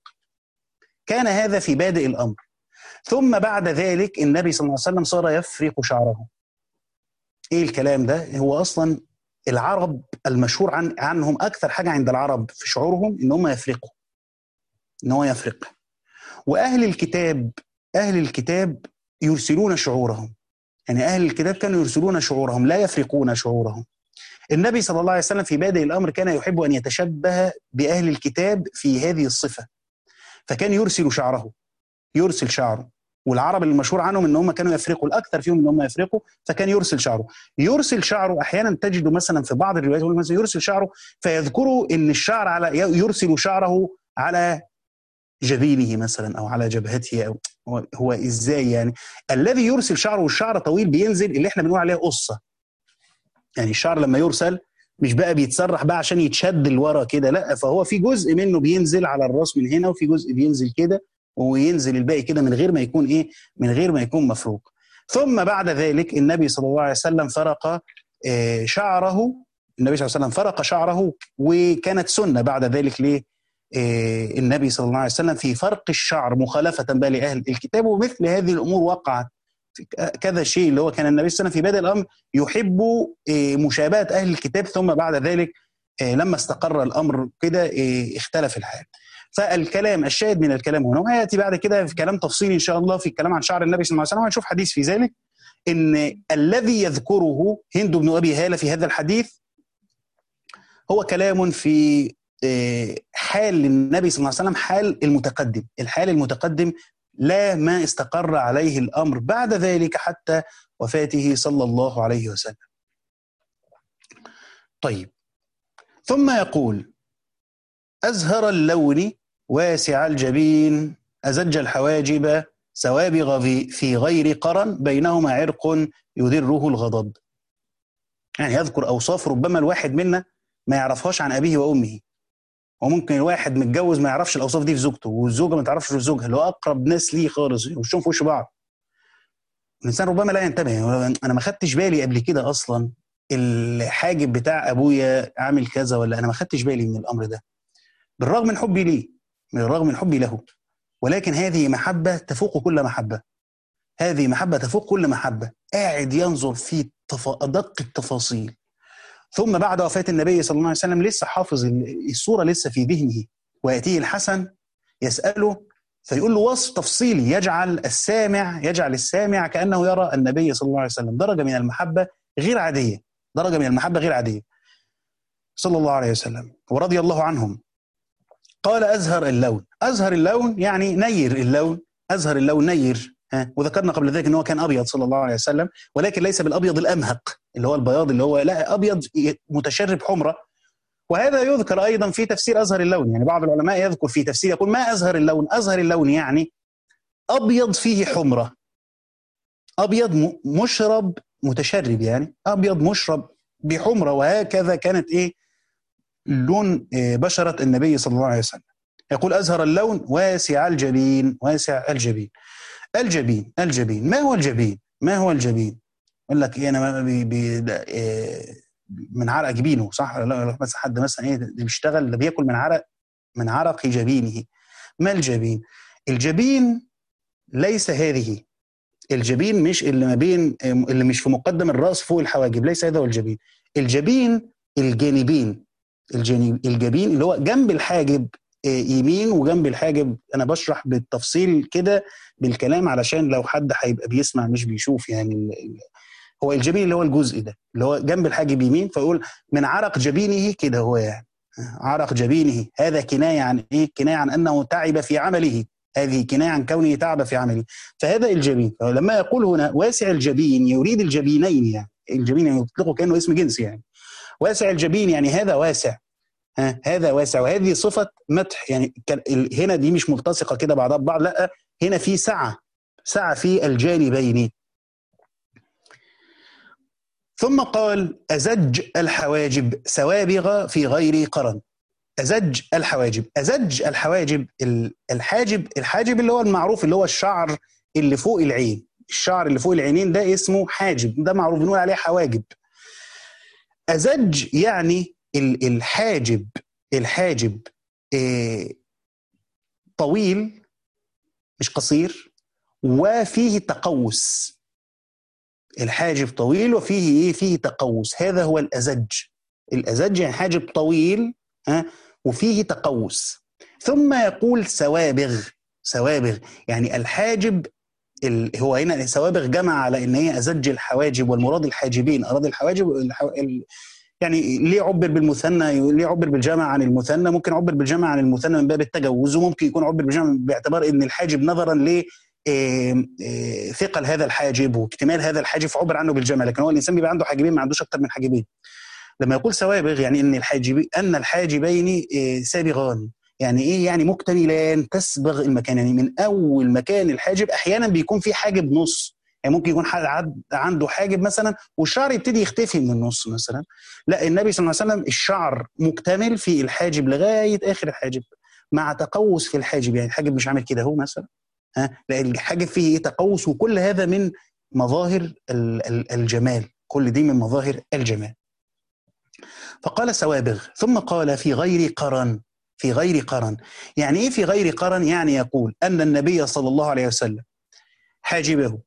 كان هذا في بادئ الامر ثم بعد ذلك النبي صلى الله عليه وسلم صار يفرق شعره ايه الكلام ده هو اصلا العرب المشهور عن عنهم اكثر حاجه عند العرب في شعورهم ان هم يفرقوا ان هو يفرق واهل الكتاب اهل الكتاب يرسلون شعورهم يعني اهل الكتاب كانوا يرسلون شعورهم لا يفرقون شعورهم النبي صلى الله عليه وسلم في بادئ الامر كان يحب ان يتشبه باهل الكتاب في هذه الصفه فكان يرسل شعره يرسل شعره والعرب المشهور عنهم ان هم كانوا يفرقوا الاكثر فيهم ان هم يفرقوا فكان يرسل شعره يرسل شعره احيانا تجد مثلا في بعض الروايات يقول مثلا يرسل شعره فيذكروا ان الشعر على يرسل شعره على جبينه مثلا او على جبهته او هو, هو ازاي يعني الذي يرسل شعره والشعر طويل بينزل اللي احنا بنقول عليه قصه يعني الشعر لما يرسل مش بقى بيتسرح بقى عشان يتشد لورا كده لا فهو في جزء منه بينزل على الراس من هنا وفي جزء بينزل كده وينزل الباقي كده من غير ما يكون ايه من غير ما يكون مفروق ثم بعد ذلك النبي صلى الله عليه وسلم فرق شعره النبي صلى الله عليه وسلم فرق شعره وكانت سنه بعد ذلك ليه النبي صلى الله عليه وسلم في فرق الشعر مخالفه بقى لاهل الكتاب ومثل هذه الامور وقعت كذا شيء اللي هو كان النبي صلى الله عليه وسلم في بدء الامر يحب مشابهه اهل الكتاب ثم بعد ذلك لما استقر الامر كده اختلف الحال. فالكلام الشاهد من الكلام هنا وهياتي بعد كده في كلام تفصيلي ان شاء الله في الكلام عن شعر النبي صلى الله عليه وسلم وهنشوف حديث في ذلك ان الذي يذكره هند بن ابي هاله في هذا الحديث هو كلام في حال النبي صلى الله عليه وسلم حال المتقدم، الحال المتقدم لا ما استقر عليه الامر بعد ذلك حتى وفاته صلى الله عليه وسلم. طيب ثم يقول ازهر اللون واسع الجبين ازج الحواجب سوابغ في غير قرن بينهما عرق يدره الغضب. يعني يذكر اوصاف ربما الواحد منا ما يعرفهاش عن ابيه وامه. وممكن الواحد متجوز ما يعرفش الاوصاف دي في زوجته والزوجه ما تعرفش في زوجها اللي هو اقرب ناس ليه خالص وشهم في وش بعض الانسان ربما لا ينتبه انا ما خدتش بالي قبل كده اصلا الحاجب بتاع ابويا عامل كذا ولا انا ما خدتش بالي من الامر ده بالرغم من حبي ليه بالرغم من حبي له ولكن هذه محبه تفوق كل محبه هذه محبة تفوق كل محبة قاعد ينظر في تف... أدق التفاصيل ثم بعد وفاة النبي صلى الله عليه وسلم لسه حافظ الصورة لسه في ذهنه ويأتيه الحسن يسأله فيقول له وصف تفصيلي يجعل السامع يجعل السامع كأنه يرى النبي صلى الله عليه وسلم درجة من المحبة غير عادية درجة من المحبة غير عادية صلى الله عليه وسلم ورضي الله عنهم قال أزهر اللون أزهر اللون يعني نير اللون أزهر اللون نير ها وذكرنا قبل ذلك ان هو كان ابيض صلى الله عليه وسلم ولكن ليس بالابيض الامهق اللي هو البياض اللي هو لا ابيض متشرب حمره وهذا يذكر ايضا في تفسير ازهر اللون يعني بعض العلماء يذكر في تفسير يقول ما ازهر اللون ازهر اللون يعني ابيض فيه حمره ابيض مشرب متشرب يعني ابيض مشرب بحمره وهكذا كانت ايه لون بشره النبي صلى الله عليه وسلم يقول ازهر اللون واسع الجبين واسع الجبين الجبين الجبين ما هو الجبين ما هو الجبين يقول لك ايه انا بي بي إيه من عرق جبينه صح لا مثلا حد مثلا ايه اللي بيشتغل اللي بياكل من عرق من عرق جبينه ما الجبين الجبين ليس هذه الجبين مش اللي ما بين اللي مش في مقدم الراس فوق الحواجب ليس هذا هو الجبين الجبين الجانبين الجانب الجبين اللي هو جنب الحاجب يمين وجنب الحاجب انا بشرح بالتفصيل كده بالكلام علشان لو حد هيبقى بيسمع مش بيشوف يعني هو الجبين اللي هو الجزء ده اللي هو جنب الحاجب يمين فيقول من عرق جبينه كده هو يعني عرق جبينه هذا كنايه عن ايه؟ كنايه عن انه تعب في عمله هذه كنايه عن كونه تعب في عمله فهذا الجبين فلما يقول هنا واسع الجبين يريد الجبينين يعني الجبين يعني يطلقه كانه اسم جنس يعني واسع الجبين يعني هذا واسع ها هذا واسع وهذه صفة مدح يعني هنا دي مش ملتصقة كده بعضها ببعض لا هنا في سعة سعة في الجانبين ثم قال أزج الحواجب سوابغ في غير قرن أزج الحواجب أزج الحواجب الحاجب الحاجب اللي هو المعروف اللي هو الشعر اللي فوق العين الشعر اللي فوق العينين ده اسمه حاجب ده معروف بنقول عليه حواجب أزج يعني الحاجب الحاجب طويل مش قصير وفيه تقوس الحاجب طويل وفيه ايه فيه تقوس هذا هو الازج الازج يعني حاجب طويل ها وفيه تقوس ثم يقول سوابغ سوابغ يعني الحاجب ال... هو هنا سوابغ جمع على ان هي ازج الحواجب والمراد الحاجبين اراد الحواجب الحو... ال... يعني ليه عبر بالمثنى ليه عبر بالجمع عن المثنى ممكن عبر بالجمع عن المثنى من باب التجوز وممكن يكون عبر بالجمع باعتبار ان الحاجب نظرا ل ثقل هذا الحاجب واكتمال هذا الحاجب فعبر عنه بالجمع لكن هو الانسان بيبقى عنده حاجبين ما عندوش اكثر من حاجبين لما يقول سوابغ يعني ان الحاجب ان الحاجبين سابغان يعني ايه يعني مكتملان تسبغ المكان يعني من اول مكان الحاجب احيانا بيكون في حاجب نص يعني ممكن يكون حد عنده حاجب مثلا والشعر يبتدي يختفي من النص مثلا لا النبي صلى الله عليه وسلم الشعر مكتمل في الحاجب لغايه اخر الحاجب مع تقوس في الحاجب يعني الحاجب مش عامل كده اهو مثلا ها لا الحاجب فيه ايه تقوس وكل هذا من مظاهر الجمال كل دي من مظاهر الجمال فقال سوابغ ثم قال في غير قرن في غير قرن يعني ايه في غير قرن يعني يقول ان النبي صلى الله عليه وسلم حاجبه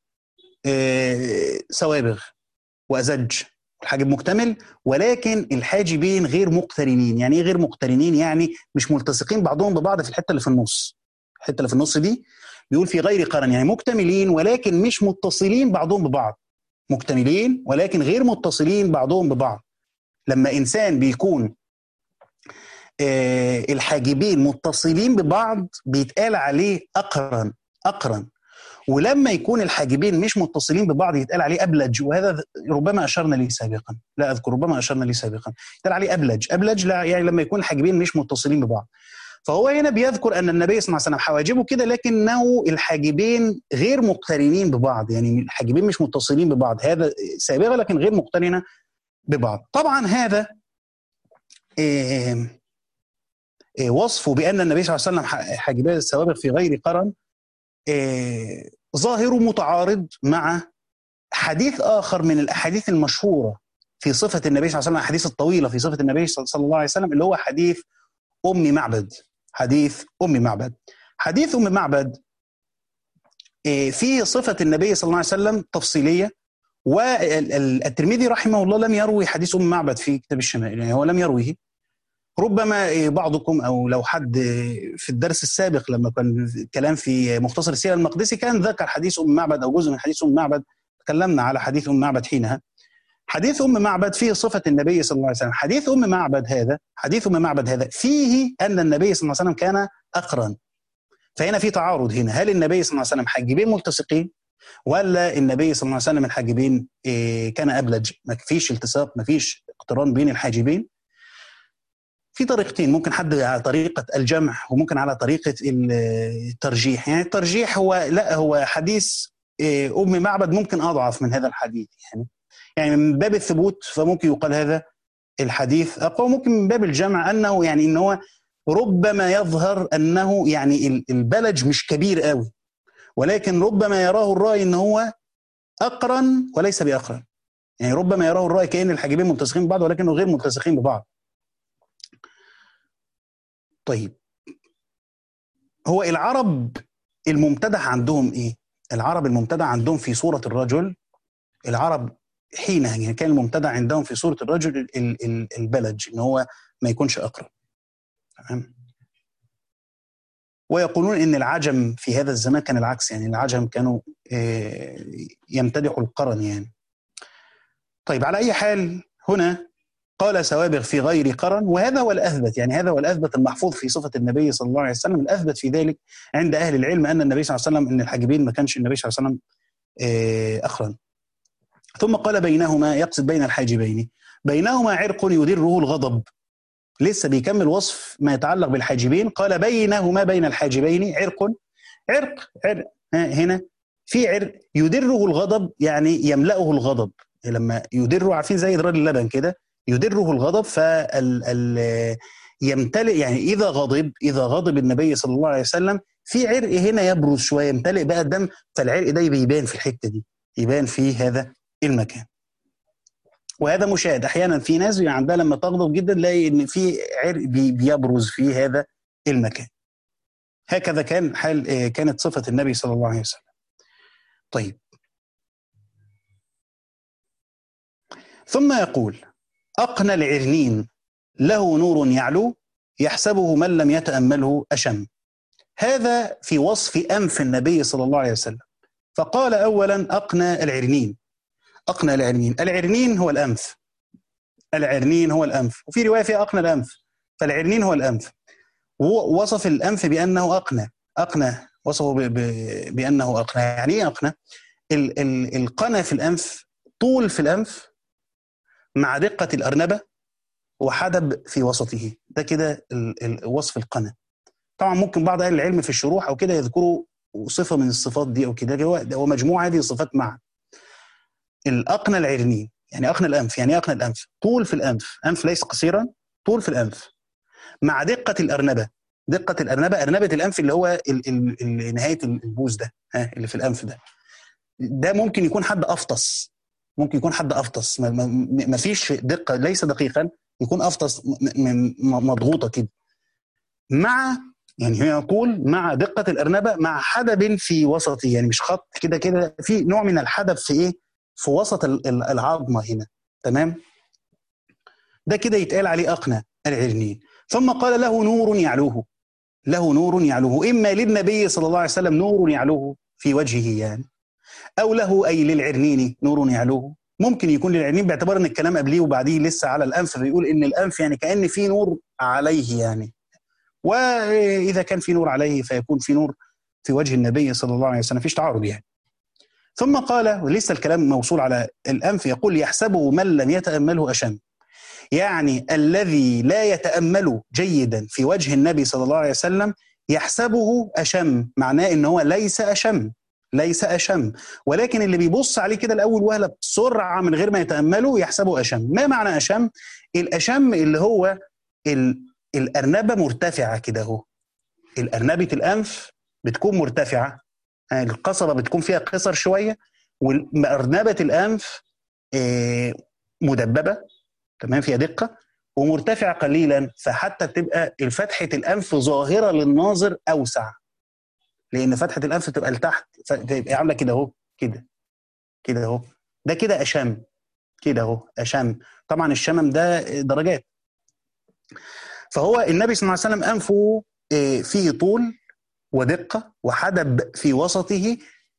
سوابغ وأزج الحاجب مكتمل ولكن الحاجبين غير مقترنين يعني ايه غير مقترنين يعني مش ملتصقين بعضهم ببعض في الحته اللي في النص الحته اللي في النص دي بيقول في غير قرن يعني مكتملين ولكن مش متصلين بعضهم ببعض مكتملين ولكن غير متصلين بعضهم ببعض لما انسان بيكون آه الحاجبين متصلين ببعض بيتقال عليه اقرن اقرن ولما يكون الحاجبين مش متصلين ببعض يتقال عليه ابلج وهذا ربما اشرنا ليه سابقا لا اذكر ربما اشرنا ليه سابقا يتقال عليه ابلج ابلج لا يعني لما يكون الحاجبين مش متصلين ببعض فهو هنا بيذكر ان النبي صلى الله عليه وسلم حواجبه كده لكنه الحاجبين غير مقترنين ببعض يعني الحاجبين مش متصلين ببعض هذا سابغه لكن غير مقترنه ببعض طبعا هذا إيه إيه وصفه بان النبي صلى الله عليه وسلم حاجباه السوابغ في غير قرن إيه ظاهره متعارض مع حديث اخر من الاحاديث المشهوره في صفه النبي صلى الله عليه وسلم الاحاديث الطويله في صفه النبي صلى الله عليه وسلم اللي هو حديث ام معبد حديث ام معبد حديث ام معبد إيه، فيه صفه النبي صلى الله عليه وسلم تفصيليه والترمذي رحمه الله لم يروي حديث ام معبد في كتاب الشمائل يعني هو لم يرويه ربما بعضكم او لو حد في الدرس السابق لما كان كلام في مختصر السيره المقدسي كان ذكر حديث ام معبد او جزء من حديث ام معبد تكلمنا على حديث ام معبد حينها حديث ام معبد فيه صفه النبي صلى الله عليه وسلم حديث ام معبد هذا حديث ام معبد هذا فيه ان النبي صلى الله عليه وسلم كان اقرن فهنا في تعارض هنا هل النبي صلى الله عليه وسلم حاجبين ملتصقين ولا النبي صلى الله عليه وسلم الحاجبين إيه كان ابلج ما فيش التصاق ما فيش اقتران بين الحاجبين في طريقتين ممكن حد على طريقه الجمع وممكن على طريقه الترجيح يعني الترجيح هو لا هو حديث إيه ام معبد ممكن اضعف من هذا الحديث يعني يعني من باب الثبوت فممكن يقال هذا الحديث اقوى ممكن من باب الجمع انه يعني ان هو ربما يظهر انه يعني البلج مش كبير قوي ولكن ربما يراه الراي ان هو اقرن وليس باقرن يعني ربما يراه الراي كان الحاجبين ملتصقين ببعض ولكنه غير ملتصقين ببعض طيب هو العرب الممتدح عندهم ايه العرب الممتدح عندهم في صورة الرجل العرب حينها يعني كان الممتدع عندهم في صورة الرجل البلج ان هو ما يكونش اقرب تمام ويقولون ان العجم في هذا الزمان كان العكس يعني العجم كانوا يمتدحوا القرن يعني طيب على اي حال هنا قال سوابغ في غير قرن وهذا هو الاثبت يعني هذا هو الاثبت المحفوظ في صفه النبي صلى الله عليه وسلم الاثبت في ذلك عند اهل العلم ان النبي صلى الله عليه وسلم ان الحاجبين ما كانش النبي صلى الله عليه وسلم اخرن ثم قال بينهما يقصد بين الحاجبين بينهما عرق يدره الغضب لسه بيكمل وصف ما يتعلق بالحاجبين قال بينهما بين الحاجبين عرق عرق, عرق هنا في عرق يدره الغضب يعني يملأه الغضب لما يدره عارفين زي ادرار اللبن كده يدره الغضب فال يمتلئ يعني اذا غضب اذا غضب النبي صلى الله عليه وسلم في عرق هنا يبرز شويه يمتلئ بقى الدم فالعرق ده بيبان في الحته دي يبان في هذا المكان وهذا مشاهد احيانا في ناس عندها لما تغضب جدا تلاقي ان في عرق بيبرز في هذا المكان هكذا كان حال كانت صفه النبي صلى الله عليه وسلم طيب ثم يقول اقنى العرنين له نور يعلو يحسبه من لم يتامله اشم هذا في وصف انف النبي صلى الله عليه وسلم فقال اولا اقنى العرنين أقنى العرنين العرنين هو الأنف العرنين هو الأنف وفي رواية فيها أقنى الأنف فالعرنين هو الأنف ووصف الأنف بأنه أقنى أقنى وصفه بأنه أقنى يعني إيه أقنى ال ال القنا في الأنف طول في الأنف مع دقة الأرنبة وحدب في وسطه ده كده وصف القنا طبعا ممكن بعض أهل العلم في الشروح أو كده يذكروا صفة من الصفات دي أو كده هو مجموعة هذه الصفات معا الاقنى العرنين يعني اقنى الانف يعني اقنى الانف طول في الانف انف ليس قصيرا طول في الانف مع دقه الارنبه دقه الارنبه ارنبه الانف اللي هو ال ال ال نهايه البوز ده ها اللي في الانف ده ده ممكن يكون حد افطس ممكن يكون حد افطس ما, ما, ما فيش دقه ليس دقيقا يكون افطس مضغوطه كده مع يعني هي طول مع دقه الارنبه مع حدب في وسطه يعني مش خط كده كده في نوع من الحدب في ايه في وسط العظمه هنا تمام ده كده يتقال عليه اقنى العرنين ثم قال له نور يعلوه له نور يعلوه اما للنبي صلى الله عليه وسلم نور يعلوه في وجهه يعني او له اي للعرنين نور يعلوه ممكن يكون للعرنين باعتبار ان الكلام قبليه وبعديه لسه على الانف بيقول ان الانف يعني كان في نور عليه يعني واذا كان في نور عليه فيكون في نور في وجه النبي صلى الله عليه وسلم فيش تعارض يعني ثم قال ولسه الكلام موصول على الأنف يقول يحسبه من لم يتأمله أشم يعني الذي لا يتأمل جيدا في وجه النبي صلى الله عليه وسلم يحسبه أشم معناه إن هو ليس أشم ليس أشم ولكن اللي بيبص عليه كده الأول وهلة بسرعة من غير ما يتأمله يحسبه أشم ما معنى أشم؟ الأشم اللي هو الأرنبة مرتفعة كده اهو الأرنبة الأنف بتكون مرتفعة القصبه بتكون فيها قصر شويه وارنبه الانف مدببه تمام فيها دقه ومرتفعه قليلا فحتى تبقى فتحه الانف ظاهره للناظر اوسع لان فتحه الانف تبقى لتحت فتبقى عامله كده اهو كده كده اهو ده كده اشم كده اهو اشم طبعا الشمم ده درجات فهو النبي صلى الله عليه وسلم انفه آه، فيه طول ودقه وحدب في وسطه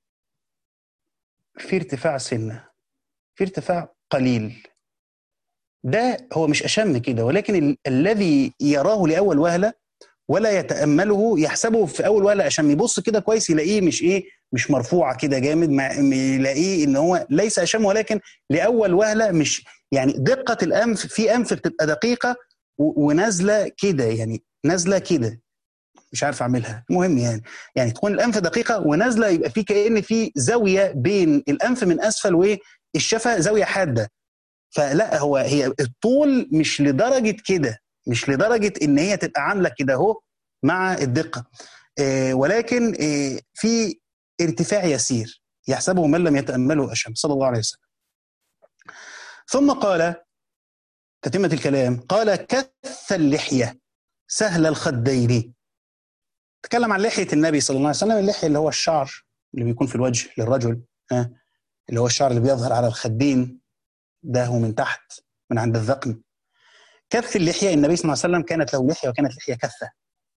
في ارتفاع سنه في ارتفاع قليل ده هو مش اشم كده ولكن ال- الذي يراه لاول وهله ولا يتامله يحسبه في اول وهله عشان يبص كده كويس يلاقيه مش ايه مش مرفوعه كده جامد مع يلاقيه ان هو ليس اشم ولكن لاول وهله مش يعني دقه الانف في انف بتبقى دقيقه و- ونازله كده يعني نازله كده مش عارف اعملها المهم يعني يعني تكون الانف دقيقه ونازله يبقى في كان في زاويه بين الانف من اسفل والشفه زاويه حاده فلا هو هي الطول مش لدرجه كده مش لدرجه ان هي تبقى عامله كده اهو مع الدقه آه، ولكن آه، في ارتفاع يسير يحسبه من لم يتامله اشم صلى الله عليه وسلم ثم قال تتمه الكلام قال كث اللحيه سهل الخدين تكلم عن لحيه النبي صلى الله عليه وسلم اللحيه اللي هو الشعر اللي بيكون في الوجه للرجل ها اللي هو الشعر اللي بيظهر على الخدين ده هو من تحت من عند الذقن كث اللحيه النبي صلى الله عليه وسلم كانت له لحيه وكانت لحيه كثه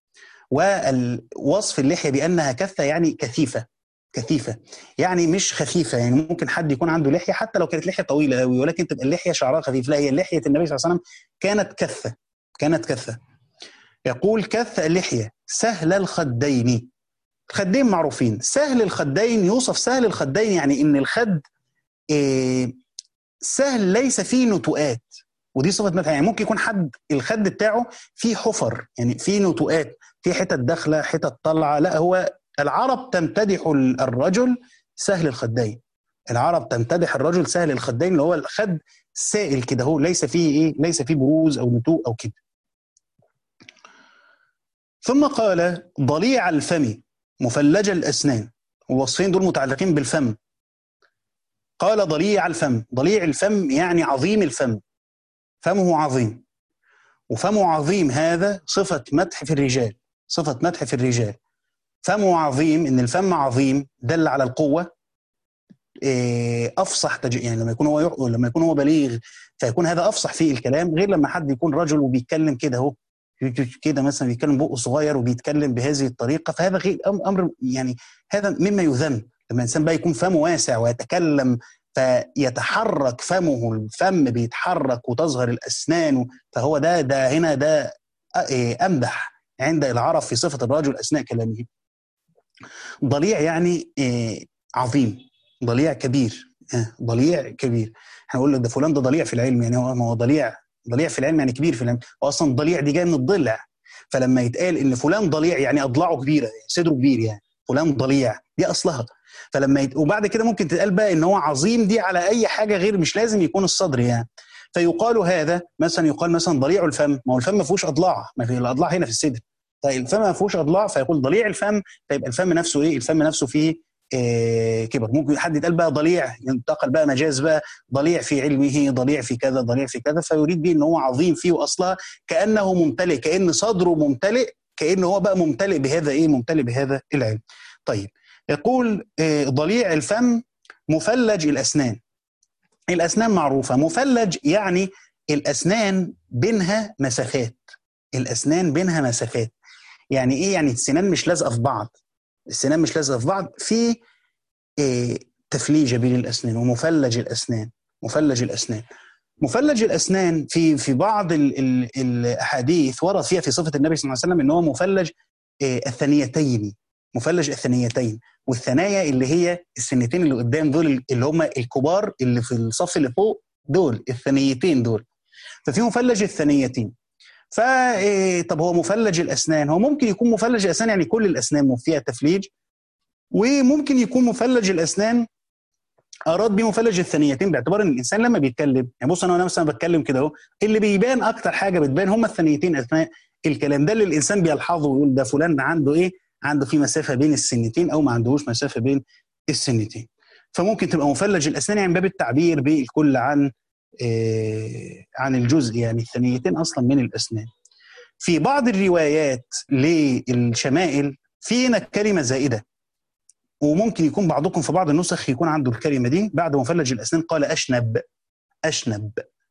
ووصف اللحيه بانها كثه يعني كثيفه كثيفه يعني مش خفيفه يعني ممكن حد يكون عنده لحيه حتى لو كانت لحيه طويله قوي ولكن تبقى اللحيه شعرها خفيف لا هي لحيه النبي صلى الله عليه وسلم كانت كثه كانت كثه يقول كث اللحيه سهل الخدين الخدين معروفين سهل الخدين يوصف سهل الخدين يعني ان الخد إيه سهل ليس فيه نتوءات ودي صفه مدح يعني ممكن يكون حد الخد بتاعه فيه حفر يعني فيه نتوءات في حتت داخله حتت طالعه لا هو العرب تمتدح الرجل سهل الخدين العرب تمتدح الرجل سهل الخدين اللي هو الخد سائل كده هو ليس فيه ايه ليس فيه بروز او نتوء او كده ثم قال ضليع الفم مفلج الاسنان الوصفين دول متعلقين بالفم قال ضليع الفم ضليع الفم يعني عظيم الفم فمه عظيم وفمه عظيم هذا صفة مدح في الرجال صفة مدح في الرجال فمه عظيم ان الفم عظيم دل على القوة إيه، افصح تج... يعني لما يكون هو يح... لما يكون هو بليغ فيكون هذا افصح في الكلام غير لما حد يكون رجل وبيتكلم كده اهو كده مثلا بيتكلم بقه صغير وبيتكلم بهذه الطريقه فهذا غير أم- امر يعني هذا مما يذم لما الانسان بقى يكون فمه واسع ويتكلم فيتحرك فمه الفم بيتحرك وتظهر الاسنان فهو ده ده هنا ده أ- إيه، امدح عند العرب في صفه الرجل اثناء كلامه ضليع يعني إيه، عظيم ضليع كبير آه، ضليع كبير احنا نقول لك ده فلان ده ضليع في العلم يعني هو ما هو ضليع ضليع في العلم يعني كبير في العلم هو اصلا ضليع دي جايه من الضلع فلما يتقال ان فلان ضليع يعني اضلاعه كبيره يعني صدره كبير يعني فلان ضليع دي اصلها فلما يت... وبعد كده ممكن تتقال بقى ان هو عظيم دي على اي حاجه غير مش لازم يكون الصدر يعني فيقال هذا مثلا يقال مثلا ضليع الفم ما هو الفم ما فيهوش اضلاع ما في الاضلاع هنا في الصدر طيب الفم ما فيهوش اضلاع فيقول ضليع الفم فيبقى الفم نفسه ايه الفم نفسه فيه إيه كبر ممكن حد يتقال بقى ضليع ينتقل بقى مجاز بقى ضليع في علمه ضليع في كذا ضليع في كذا فيريد به ان هو عظيم فيه واصلها كانه ممتلئ كان صدره ممتلئ كان هو بقى ممتلئ بهذا ايه ممتلئ بهذا العلم طيب يقول إيه ضليع الفم مفلج الاسنان الاسنان معروفه مفلج يعني الاسنان بينها مسافات الاسنان بينها مسافات يعني ايه يعني السنان مش لازقه في بعض السنان مش لازقه في بعض في إيه تفليجه بين الاسنان ومفلج الاسنان مفلج الاسنان مفلج الاسنان في في بعض ال ال الاحاديث ورد فيها في صفه النبي صلى الله عليه وسلم ان هو مفلج إيه الثنيتين مفلج الثنيتين والثنايا اللي هي السنتين اللي قدام دول اللي هم الكبار اللي في الصف اللي فوق دول الثنيتين دول ففي مفلج الثنيتين ف طب هو مفلج الاسنان هو ممكن يكون مفلج الاسنان يعني كل الاسنان فيها تفليج وممكن يكون مفلج الاسنان اراد بيه مفلج الثنيتين باعتبار ان الانسان لما بيتكلم يعني بص انا مثلا بتكلم كده اهو اللي بيبان اكتر حاجه بتبان هم الثنيتين اثناء الكلام ده اللي الانسان بيلحظه ويقول ده فلان عنده ايه عنده في مسافه بين السنتين او ما عندهوش مسافه بين السنتين فممكن تبقى مفلج الاسنان يعني باب التعبير بالكل عن إيه عن الجزء يعني الثنيتين اصلا من الاسنان في بعض الروايات للشمائل في هنا كلمه زائده وممكن يكون بعضكم في بعض النسخ يكون عنده الكلمه دي بعد مفلج الاسنان قال اشنب اشنب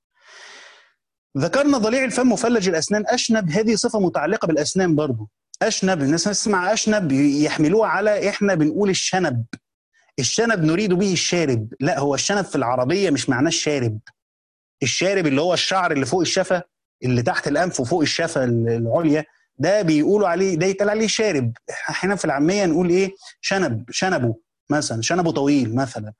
ذكرنا ضليع الفم مفلج الاسنان اشنب هذه صفه متعلقه بالاسنان برضه اشنب الناس تسمع اشنب يحملوها على احنا بنقول الشنب الشنب نريد به الشارب لا هو الشنب في العربيه مش معناه الشارب الشارب اللي هو الشعر اللي فوق الشفه اللي تحت الانف وفوق الشفه العليا ده بيقولوا عليه ده يتقال عليه شارب احنا في العاميه نقول ايه شنب شنبه مثلا شنبه طويل مثلا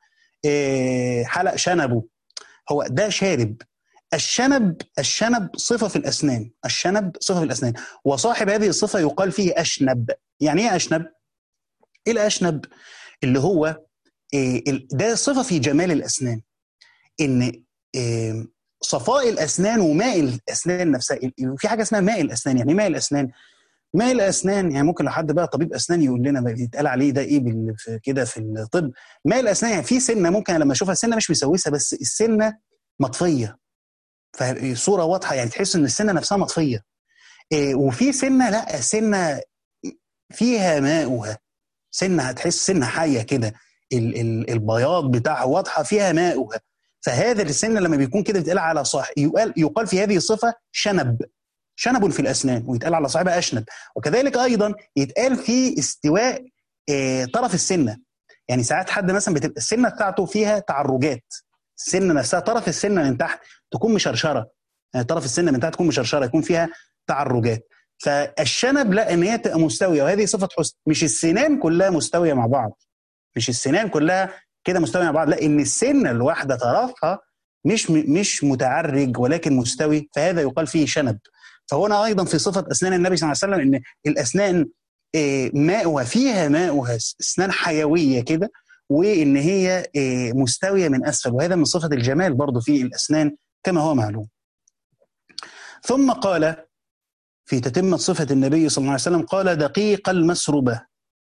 إيه حلق شنبه هو ده شارب الشنب الشنب صفه في الاسنان الشنب صفه في الاسنان وصاحب هذه الصفه يقال فيه اشنب يعني ايه اشنب ايه الاشنب اللي هو إيه ده صفه في جمال الاسنان ان إيه صفاء الاسنان وماء الاسنان نفسها في حاجه اسمها ماء الاسنان يعني ماء الاسنان ماء الاسنان يعني ممكن لو حد بقى طبيب اسنان يقول لنا بيتقال عليه ده ايه كده في الطب ماء الاسنان يعني في سنه ممكن لما اشوفها سنه مش مسوسه بس السنه مطفيه فصوره واضحه يعني تحس ان السنه نفسها مطفيه إيه وفي سنه لا سنه فيها ماؤها سنه هتحس سنه حيه كده البياض بتاعها واضحه فيها ماؤها فهذا السن لما بيكون كده بيتقال على صاحب يقال يقال في هذه الصفه شنب شنب في الاسنان ويتقال على صاحبها اشنب وكذلك ايضا يتقال في استواء اه طرف السنه يعني ساعات حد مثلا بتبقى السنه بتاعته فيها تعرجات السنه نفسها طرف السنه من تحت تكون مشرشره يعني طرف السنه من تحت تكون مشرشره يكون فيها تعرجات فالشنب لا ان هي تبقى مستويه وهذه صفه حسن مش السنان كلها مستويه مع بعض مش السنان كلها كده مستويه مع بعض لا ان السنه الواحده طرفها مش مش متعرج ولكن مستوي فهذا يقال فيه شنب فهنا ايضا في صفه اسنان النبي صلى الله عليه وسلم ان الاسنان ماؤها فيها ماؤها اسنان حيويه كده وان هي مستويه من اسفل وهذا من صفه الجمال برضه في الاسنان كما هو معلوم ثم قال في تتمة صفة النبي صلى الله عليه وسلم قال دقيق المسربة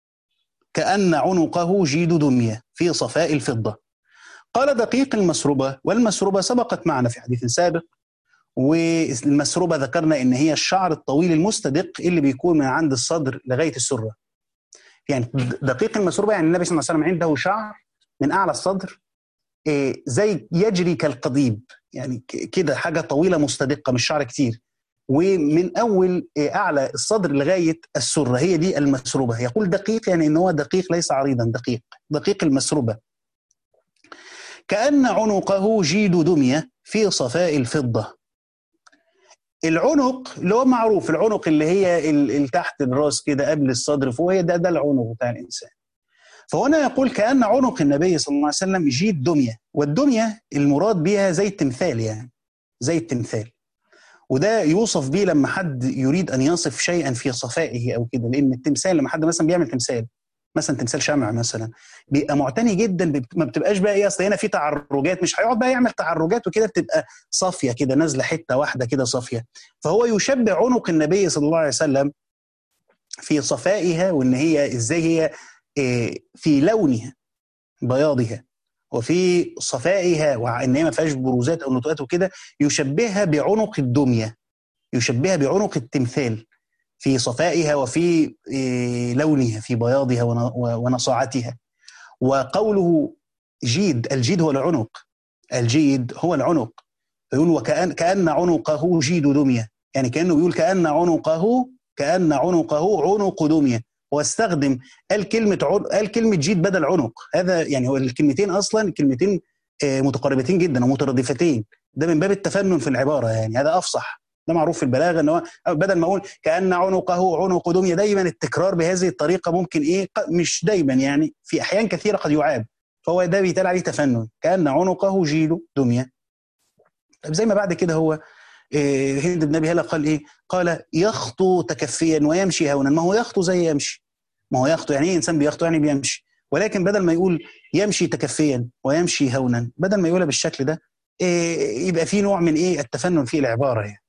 كأن عنقه جيد دمية في صفاء الفضة قال دقيق المسربة والمسربة سبقت معنا في حديث سابق والمسربة ذكرنا إن هي الشعر الطويل المستدق اللي بيكون من عند الصدر لغاية السرة يعني دقيق المسربة يعني النبي صلى الله عليه وسلم عنده شعر من أعلى الصدر زي يجري كالقضيب يعني كده حاجة طويلة مستدقة مش شعر كتير ومن اول اعلى الصدر لغايه السره هي دي المسروبه يقول دقيق يعني ان هو دقيق ليس عريضا دقيق دقيق المسروبه كان عنقه جيد دميه في صفاء الفضه العنق اللي هو معروف العنق اللي هي اللي تحت الراس كده قبل الصدر فوق هي ده ده العنق بتاع الانسان فهنا يقول كان عنق النبي صلى الله عليه وسلم جيد دميه والدميه المراد بها زي التمثال يعني زي التمثال وده يوصف به لما حد يريد ان يصف شيئا في صفائه او كده لان التمثال لما حد مثلا بيعمل تمثال مثلا تمثال شمع مثلا بيبقى معتني جدا ما بتبقاش بقى ايه اصل هنا في تعرجات مش هيقعد بقى يعمل تعرجات وكده بتبقى صافيه كده نازله حته واحده كده صافيه فهو يشبه عنق النبي صلى الله عليه وسلم في صفائها وان هي ازاي هي في لونها بياضها وفي صفائها وان هي ما فيهاش بروزات او نطقات وكده يشبهها بعنق الدميه يشبهها بعنق التمثال في صفائها وفي لونها في بياضها ونصاعتها وقوله جيد الجيد هو العنق الجيد هو العنق يقول وكأن كأن عنقه جيد دمية يعني كأنه بيقول كأن عنقه كأن عنقه عنق دمية واستخدم قال كلمة عن... قال كلمة جيد بدل عنق هذا يعني هو الكلمتين أصلا كلمتين متقاربتين جدا ومترادفتين ده من باب التفنن في العبارة يعني هذا أفصح ده معروف في البلاغه ان هو بدل ما اقول كان عنقه عنق دميه دايما التكرار بهذه الطريقه ممكن ايه مش دايما يعني في احيان كثيره قد يعاب فهو ده بيتقال عليه تفنن كان عنقه جيل دميه طب زي ما بعد كده هو إيه هند بن ابي هلا قال ايه؟ قال يخطو تكفيا ويمشي هونا ما هو يخطو زي يمشي ما هو يخطو يعني ايه انسان بيخطو يعني بيمشي ولكن بدل ما يقول يمشي تكفيا ويمشي هونا بدل ما يقولها بالشكل ده إيه يبقى في نوع من ايه التفنن في العباره يعني.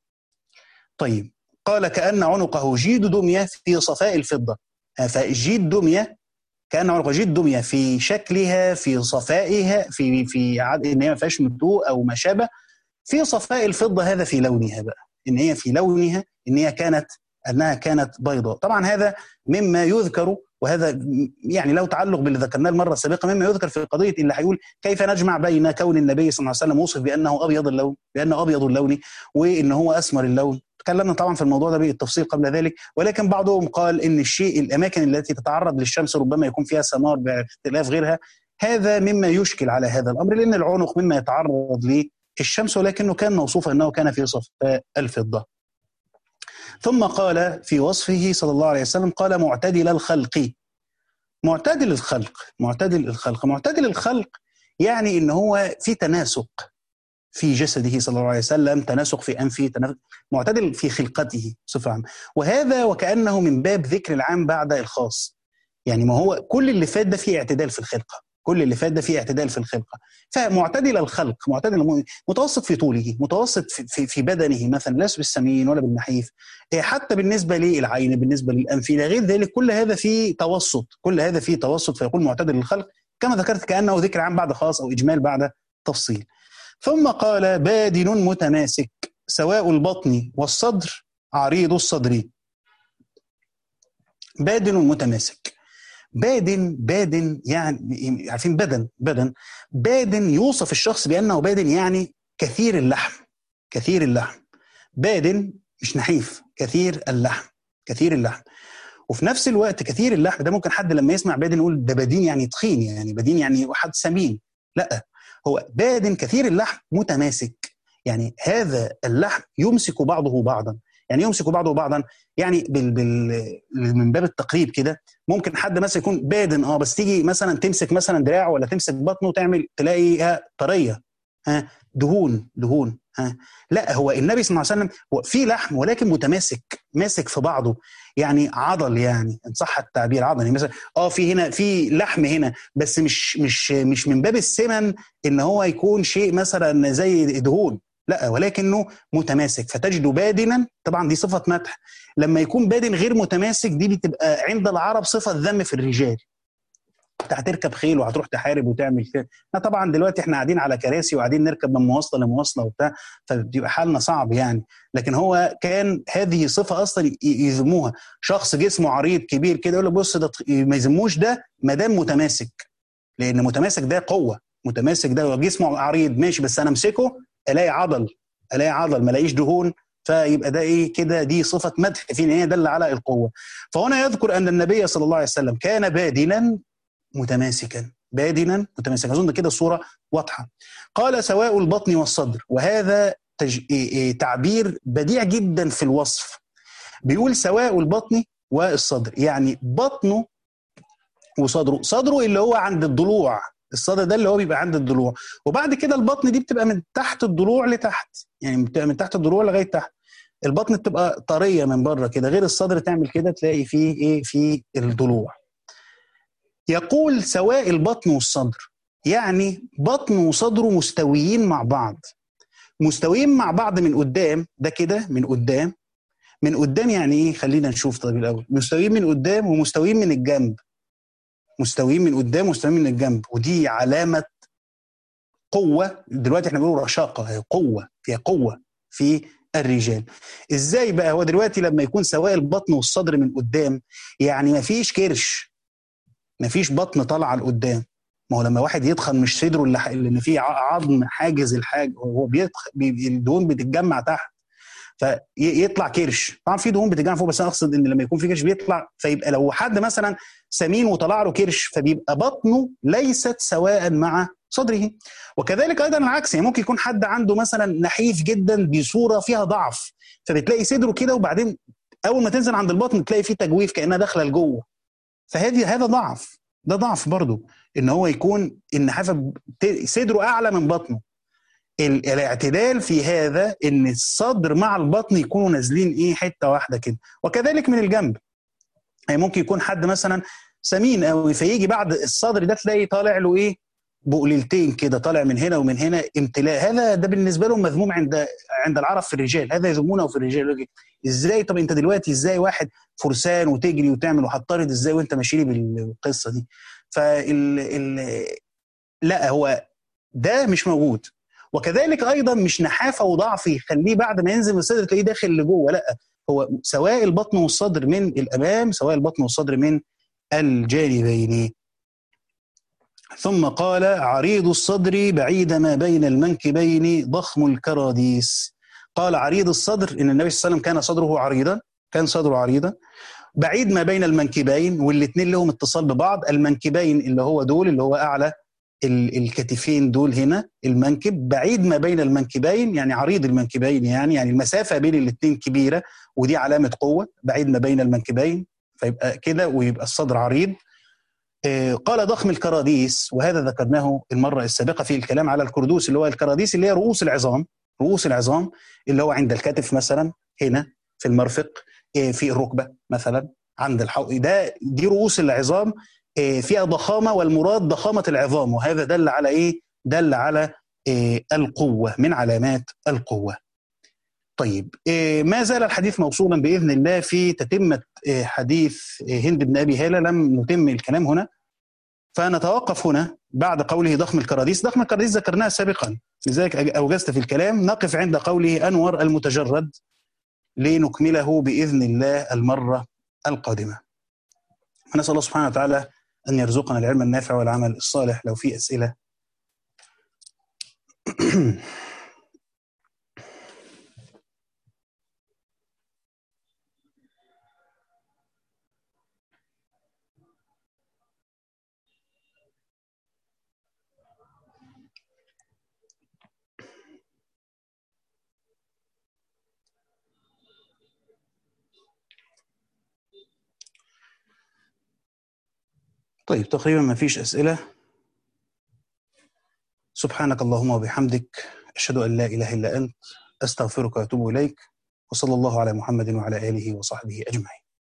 طيب قال كأن عنقه جيد دمية في صفاء الفضة فجيد دمية كأن عنقه جيد دمية في شكلها في صفائها في في عد ان هي ما فيهاش مدوء او ما شابه في صفاء الفضة هذا في لونها بقى ان هي في لونها ان هي كانت انها كانت بيضاء طبعا هذا مما يذكر وهذا يعني له تعلق باللي ذكرناه المره السابقه مما يذكر في قضيه اللي هيقول كيف نجمع بين كون النبي صلى الله عليه وسلم وصف بانه ابيض اللون بانه ابيض اللون وان هو اسمر اللون تكلمنا طبعا في الموضوع ده بالتفصيل قبل ذلك ولكن بعضهم قال ان الشيء الاماكن التي تتعرض للشمس ربما يكون فيها سمار باختلاف غيرها هذا مما يشكل على هذا الامر لان العنق مما يتعرض للشمس ولكنه كان موصوفا انه كان في صفاء الفضه. ثم قال في وصفه صلى الله عليه وسلم قال معتدل الخلق معتدل الخلق معتدل الخلق معتدل الخلق يعني ان هو في تناسق في جسده صلى الله عليه وسلم تناسق في انفه تناسق معتدل في خلقته بصفه عامه وهذا وكانه من باب ذكر العام بعد الخاص يعني ما هو كل اللي فات ده فيه اعتدال في الخلقه كل اللي فات ده فيه اعتدال في الخلقه فمعتدل الخلق معتدل متوسط في طوله متوسط في, في, في بدنه مثلا ليس بالسمين ولا بالنحيف حتى بالنسبه للعين بالنسبه للانف الى غير ذلك كل هذا فيه توسط كل هذا فيه توسط فيقول معتدل الخلق كما ذكرت كانه ذكر عام بعد خاص او اجمال بعد تفصيل ثم قال بادن متماسك سواء البطن والصدر عريض الصدر بادن متماسك بادن بادن يعني عارفين بدن بدن بادن يوصف الشخص بانه بادن يعني كثير اللحم كثير اللحم بادن مش نحيف كثير اللحم كثير اللحم وفي نفس الوقت كثير اللحم ده ممكن حد لما يسمع بادن يقول ده بدين يعني تخين يعني بدين يعني واحد سمين لا هو بادن كثير اللحم متماسك يعني هذا اللحم يمسك بعضه بعضا يعني يمسك بعضه بعضا يعني بال بال من باب التقريب كده ممكن حد مثلا يكون بادن اه بس تيجي مثلا تمسك مثلا دراعه ولا تمسك بطنه وتعمل تلاقيها طريه ها دهون دهون ها لا هو النبي صلى الله عليه وسلم هو في لحم ولكن متماسك ماسك في بعضه يعني عضل يعني ان صح التعبير عضل يعني مثلا اه في هنا في لحم هنا بس مش مش مش من باب السمن ان هو يكون شيء مثلا زي دهون لا ولكنه متماسك فتجد بادنا طبعا دي صفه مدح لما يكون بادن غير متماسك دي بتبقى عند العرب صفه ذم في الرجال انت هتركب خيل وهتروح تحارب وتعمل كده طبعا دلوقتي احنا قاعدين على كراسي وقاعدين نركب من مواصله لمواصله وبتاع فبيبقى حالنا صعب يعني لكن هو كان هذه صفه اصلا يذموها شخص جسمه عريض كبير كده يقول له بص ده ما يذموش ده ما دام متماسك لان متماسك ده قوه متماسك ده جسمه عريض ماشي بس انا امسكه الاقي عضل الاقي عضل ما الاقيش دهون فيبقى ده ايه كده دي صفه مدح في ان هي دل على القوه فهنا يذكر ان النبي صلى الله عليه وسلم كان بادنا متماسكا بادنا متماسكا اظن كده الصوره واضحه قال سواء البطن والصدر وهذا تج... تعبير بديع جدا في الوصف بيقول سواء البطن والصدر يعني بطنه وصدره صدره اللي هو عند الضلوع الصدر ده اللي هو بيبقى عند الضلوع وبعد كده البطن دي بتبقى من تحت الضلوع لتحت يعني بتبقى من تحت الضلوع لغايه تحت البطن بتبقى طريه من بره كده غير الصدر تعمل كده تلاقي فيه ايه في الضلوع يقول سواء البطن والصدر يعني بطن وصدره مستويين مع بعض مستويين مع بعض من قدام ده كده من قدام من قدام يعني ايه خلينا نشوف طيب الاول مستويين من قدام ومستويين من الجنب مستويين من قدام ومستويين من الجنب ودي علامه قوه دلوقتي احنا بنقول رشاقه هي قوه فيها قوه في الرجال ازاي بقى هو دلوقتي لما يكون سواء البطن والصدر من قدام يعني ما فيش كرش ما فيش بطن طالعه لقدام ما هو لما واحد يتخن مش صدره اللي, اللي فيه عظم حاجز الحاج هو بيتخ... الدهون بتتجمع تحت فيطلع كرش طبعا في دهون بتتجمع فوق بس انا اقصد ان لما يكون في كرش بيطلع فيبقى لو حد مثلا سمين وطلع له كرش فبيبقى بطنه ليست سواء مع صدره وكذلك ايضا العكس يعني ممكن يكون حد عنده مثلا نحيف جدا بصوره فيها ضعف فبتلاقي صدره كده وبعدين اول ما تنزل عند البطن تلاقي فيه تجويف كانها داخله لجوه فهذه هذا ضعف ده ضعف برضه ان هو يكون النحافه صدره اعلى من بطنه الاعتدال في هذا ان الصدر مع البطن يكونوا نازلين ايه حته واحده كده وكذلك من الجنب يعني ممكن يكون حد مثلا سمين قوي فيجي بعد الصدر ده تلاقي طالع له ايه بقليلتين كده طالع من هنا ومن هنا امتلاء هذا ده بالنسبه لهم مذموم عند عند العرب في الرجال هذا يذمونه في الرجال ازاي طب انت دلوقتي ازاي واحد فرسان وتجري وتعمل وهتطرد ازاي وانت ماشي لي بالقصه دي فال ال... لا هو ده مش موجود وكذلك ايضا مش نحافه وضعف يخليه بعد ما ينزل من الصدر تلاقيه داخل لجوه لا هو سواء البطن والصدر من الامام سواء البطن والصدر من الجانبين ثم قال عريض الصدر بعيد ما بين المنكبين ضخم الكراديس قال عريض الصدر ان النبي صلى الله عليه وسلم كان صدره عريضا كان صدره عريضا بعيد ما بين المنكبين والاثنين لهم اتصال ببعض المنكبين اللي هو دول اللي هو اعلى الكتفين دول هنا المنكب بعيد ما بين المنكبين يعني عريض المنكبين يعني يعني المسافه بين الاثنين كبيره ودي علامه قوه بعيد ما بين المنكبين فيبقى كده ويبقى الصدر عريض قال ضخم الكراديس وهذا ذكرناه المره السابقه في الكلام على الكردوس اللي هو الكراديس اللي هي رؤوس العظام رؤوس العظام اللي هو عند الكتف مثلا هنا في المرفق في الركبه مثلا عند الحوض ده دي رؤوس العظام فيها ضخامه والمراد ضخامه العظام وهذا دل على ايه؟ دل على القوه من علامات القوه. طيب ما زال الحديث موصولا باذن الله في تتمه حديث هند بن ابي هاله لم نتم الكلام هنا فنتوقف هنا بعد قوله ضخم الكراديس، ضخم الكراديس ذكرناه سابقا لذلك اوجزت في الكلام نقف عند قوله انور المتجرد لنكمله باذن الله المره القادمه. ونسال الله سبحانه وتعالى أن يرزقنا العلم النافع والعمل الصالح لو في أسئلة طيب تقريبا ما فيش أسئلة سبحانك اللهم وبحمدك أشهد أن لا إله إلا أنت أستغفرك وأتوب إليك وصلى الله على محمد وعلى آله وصحبه أجمعين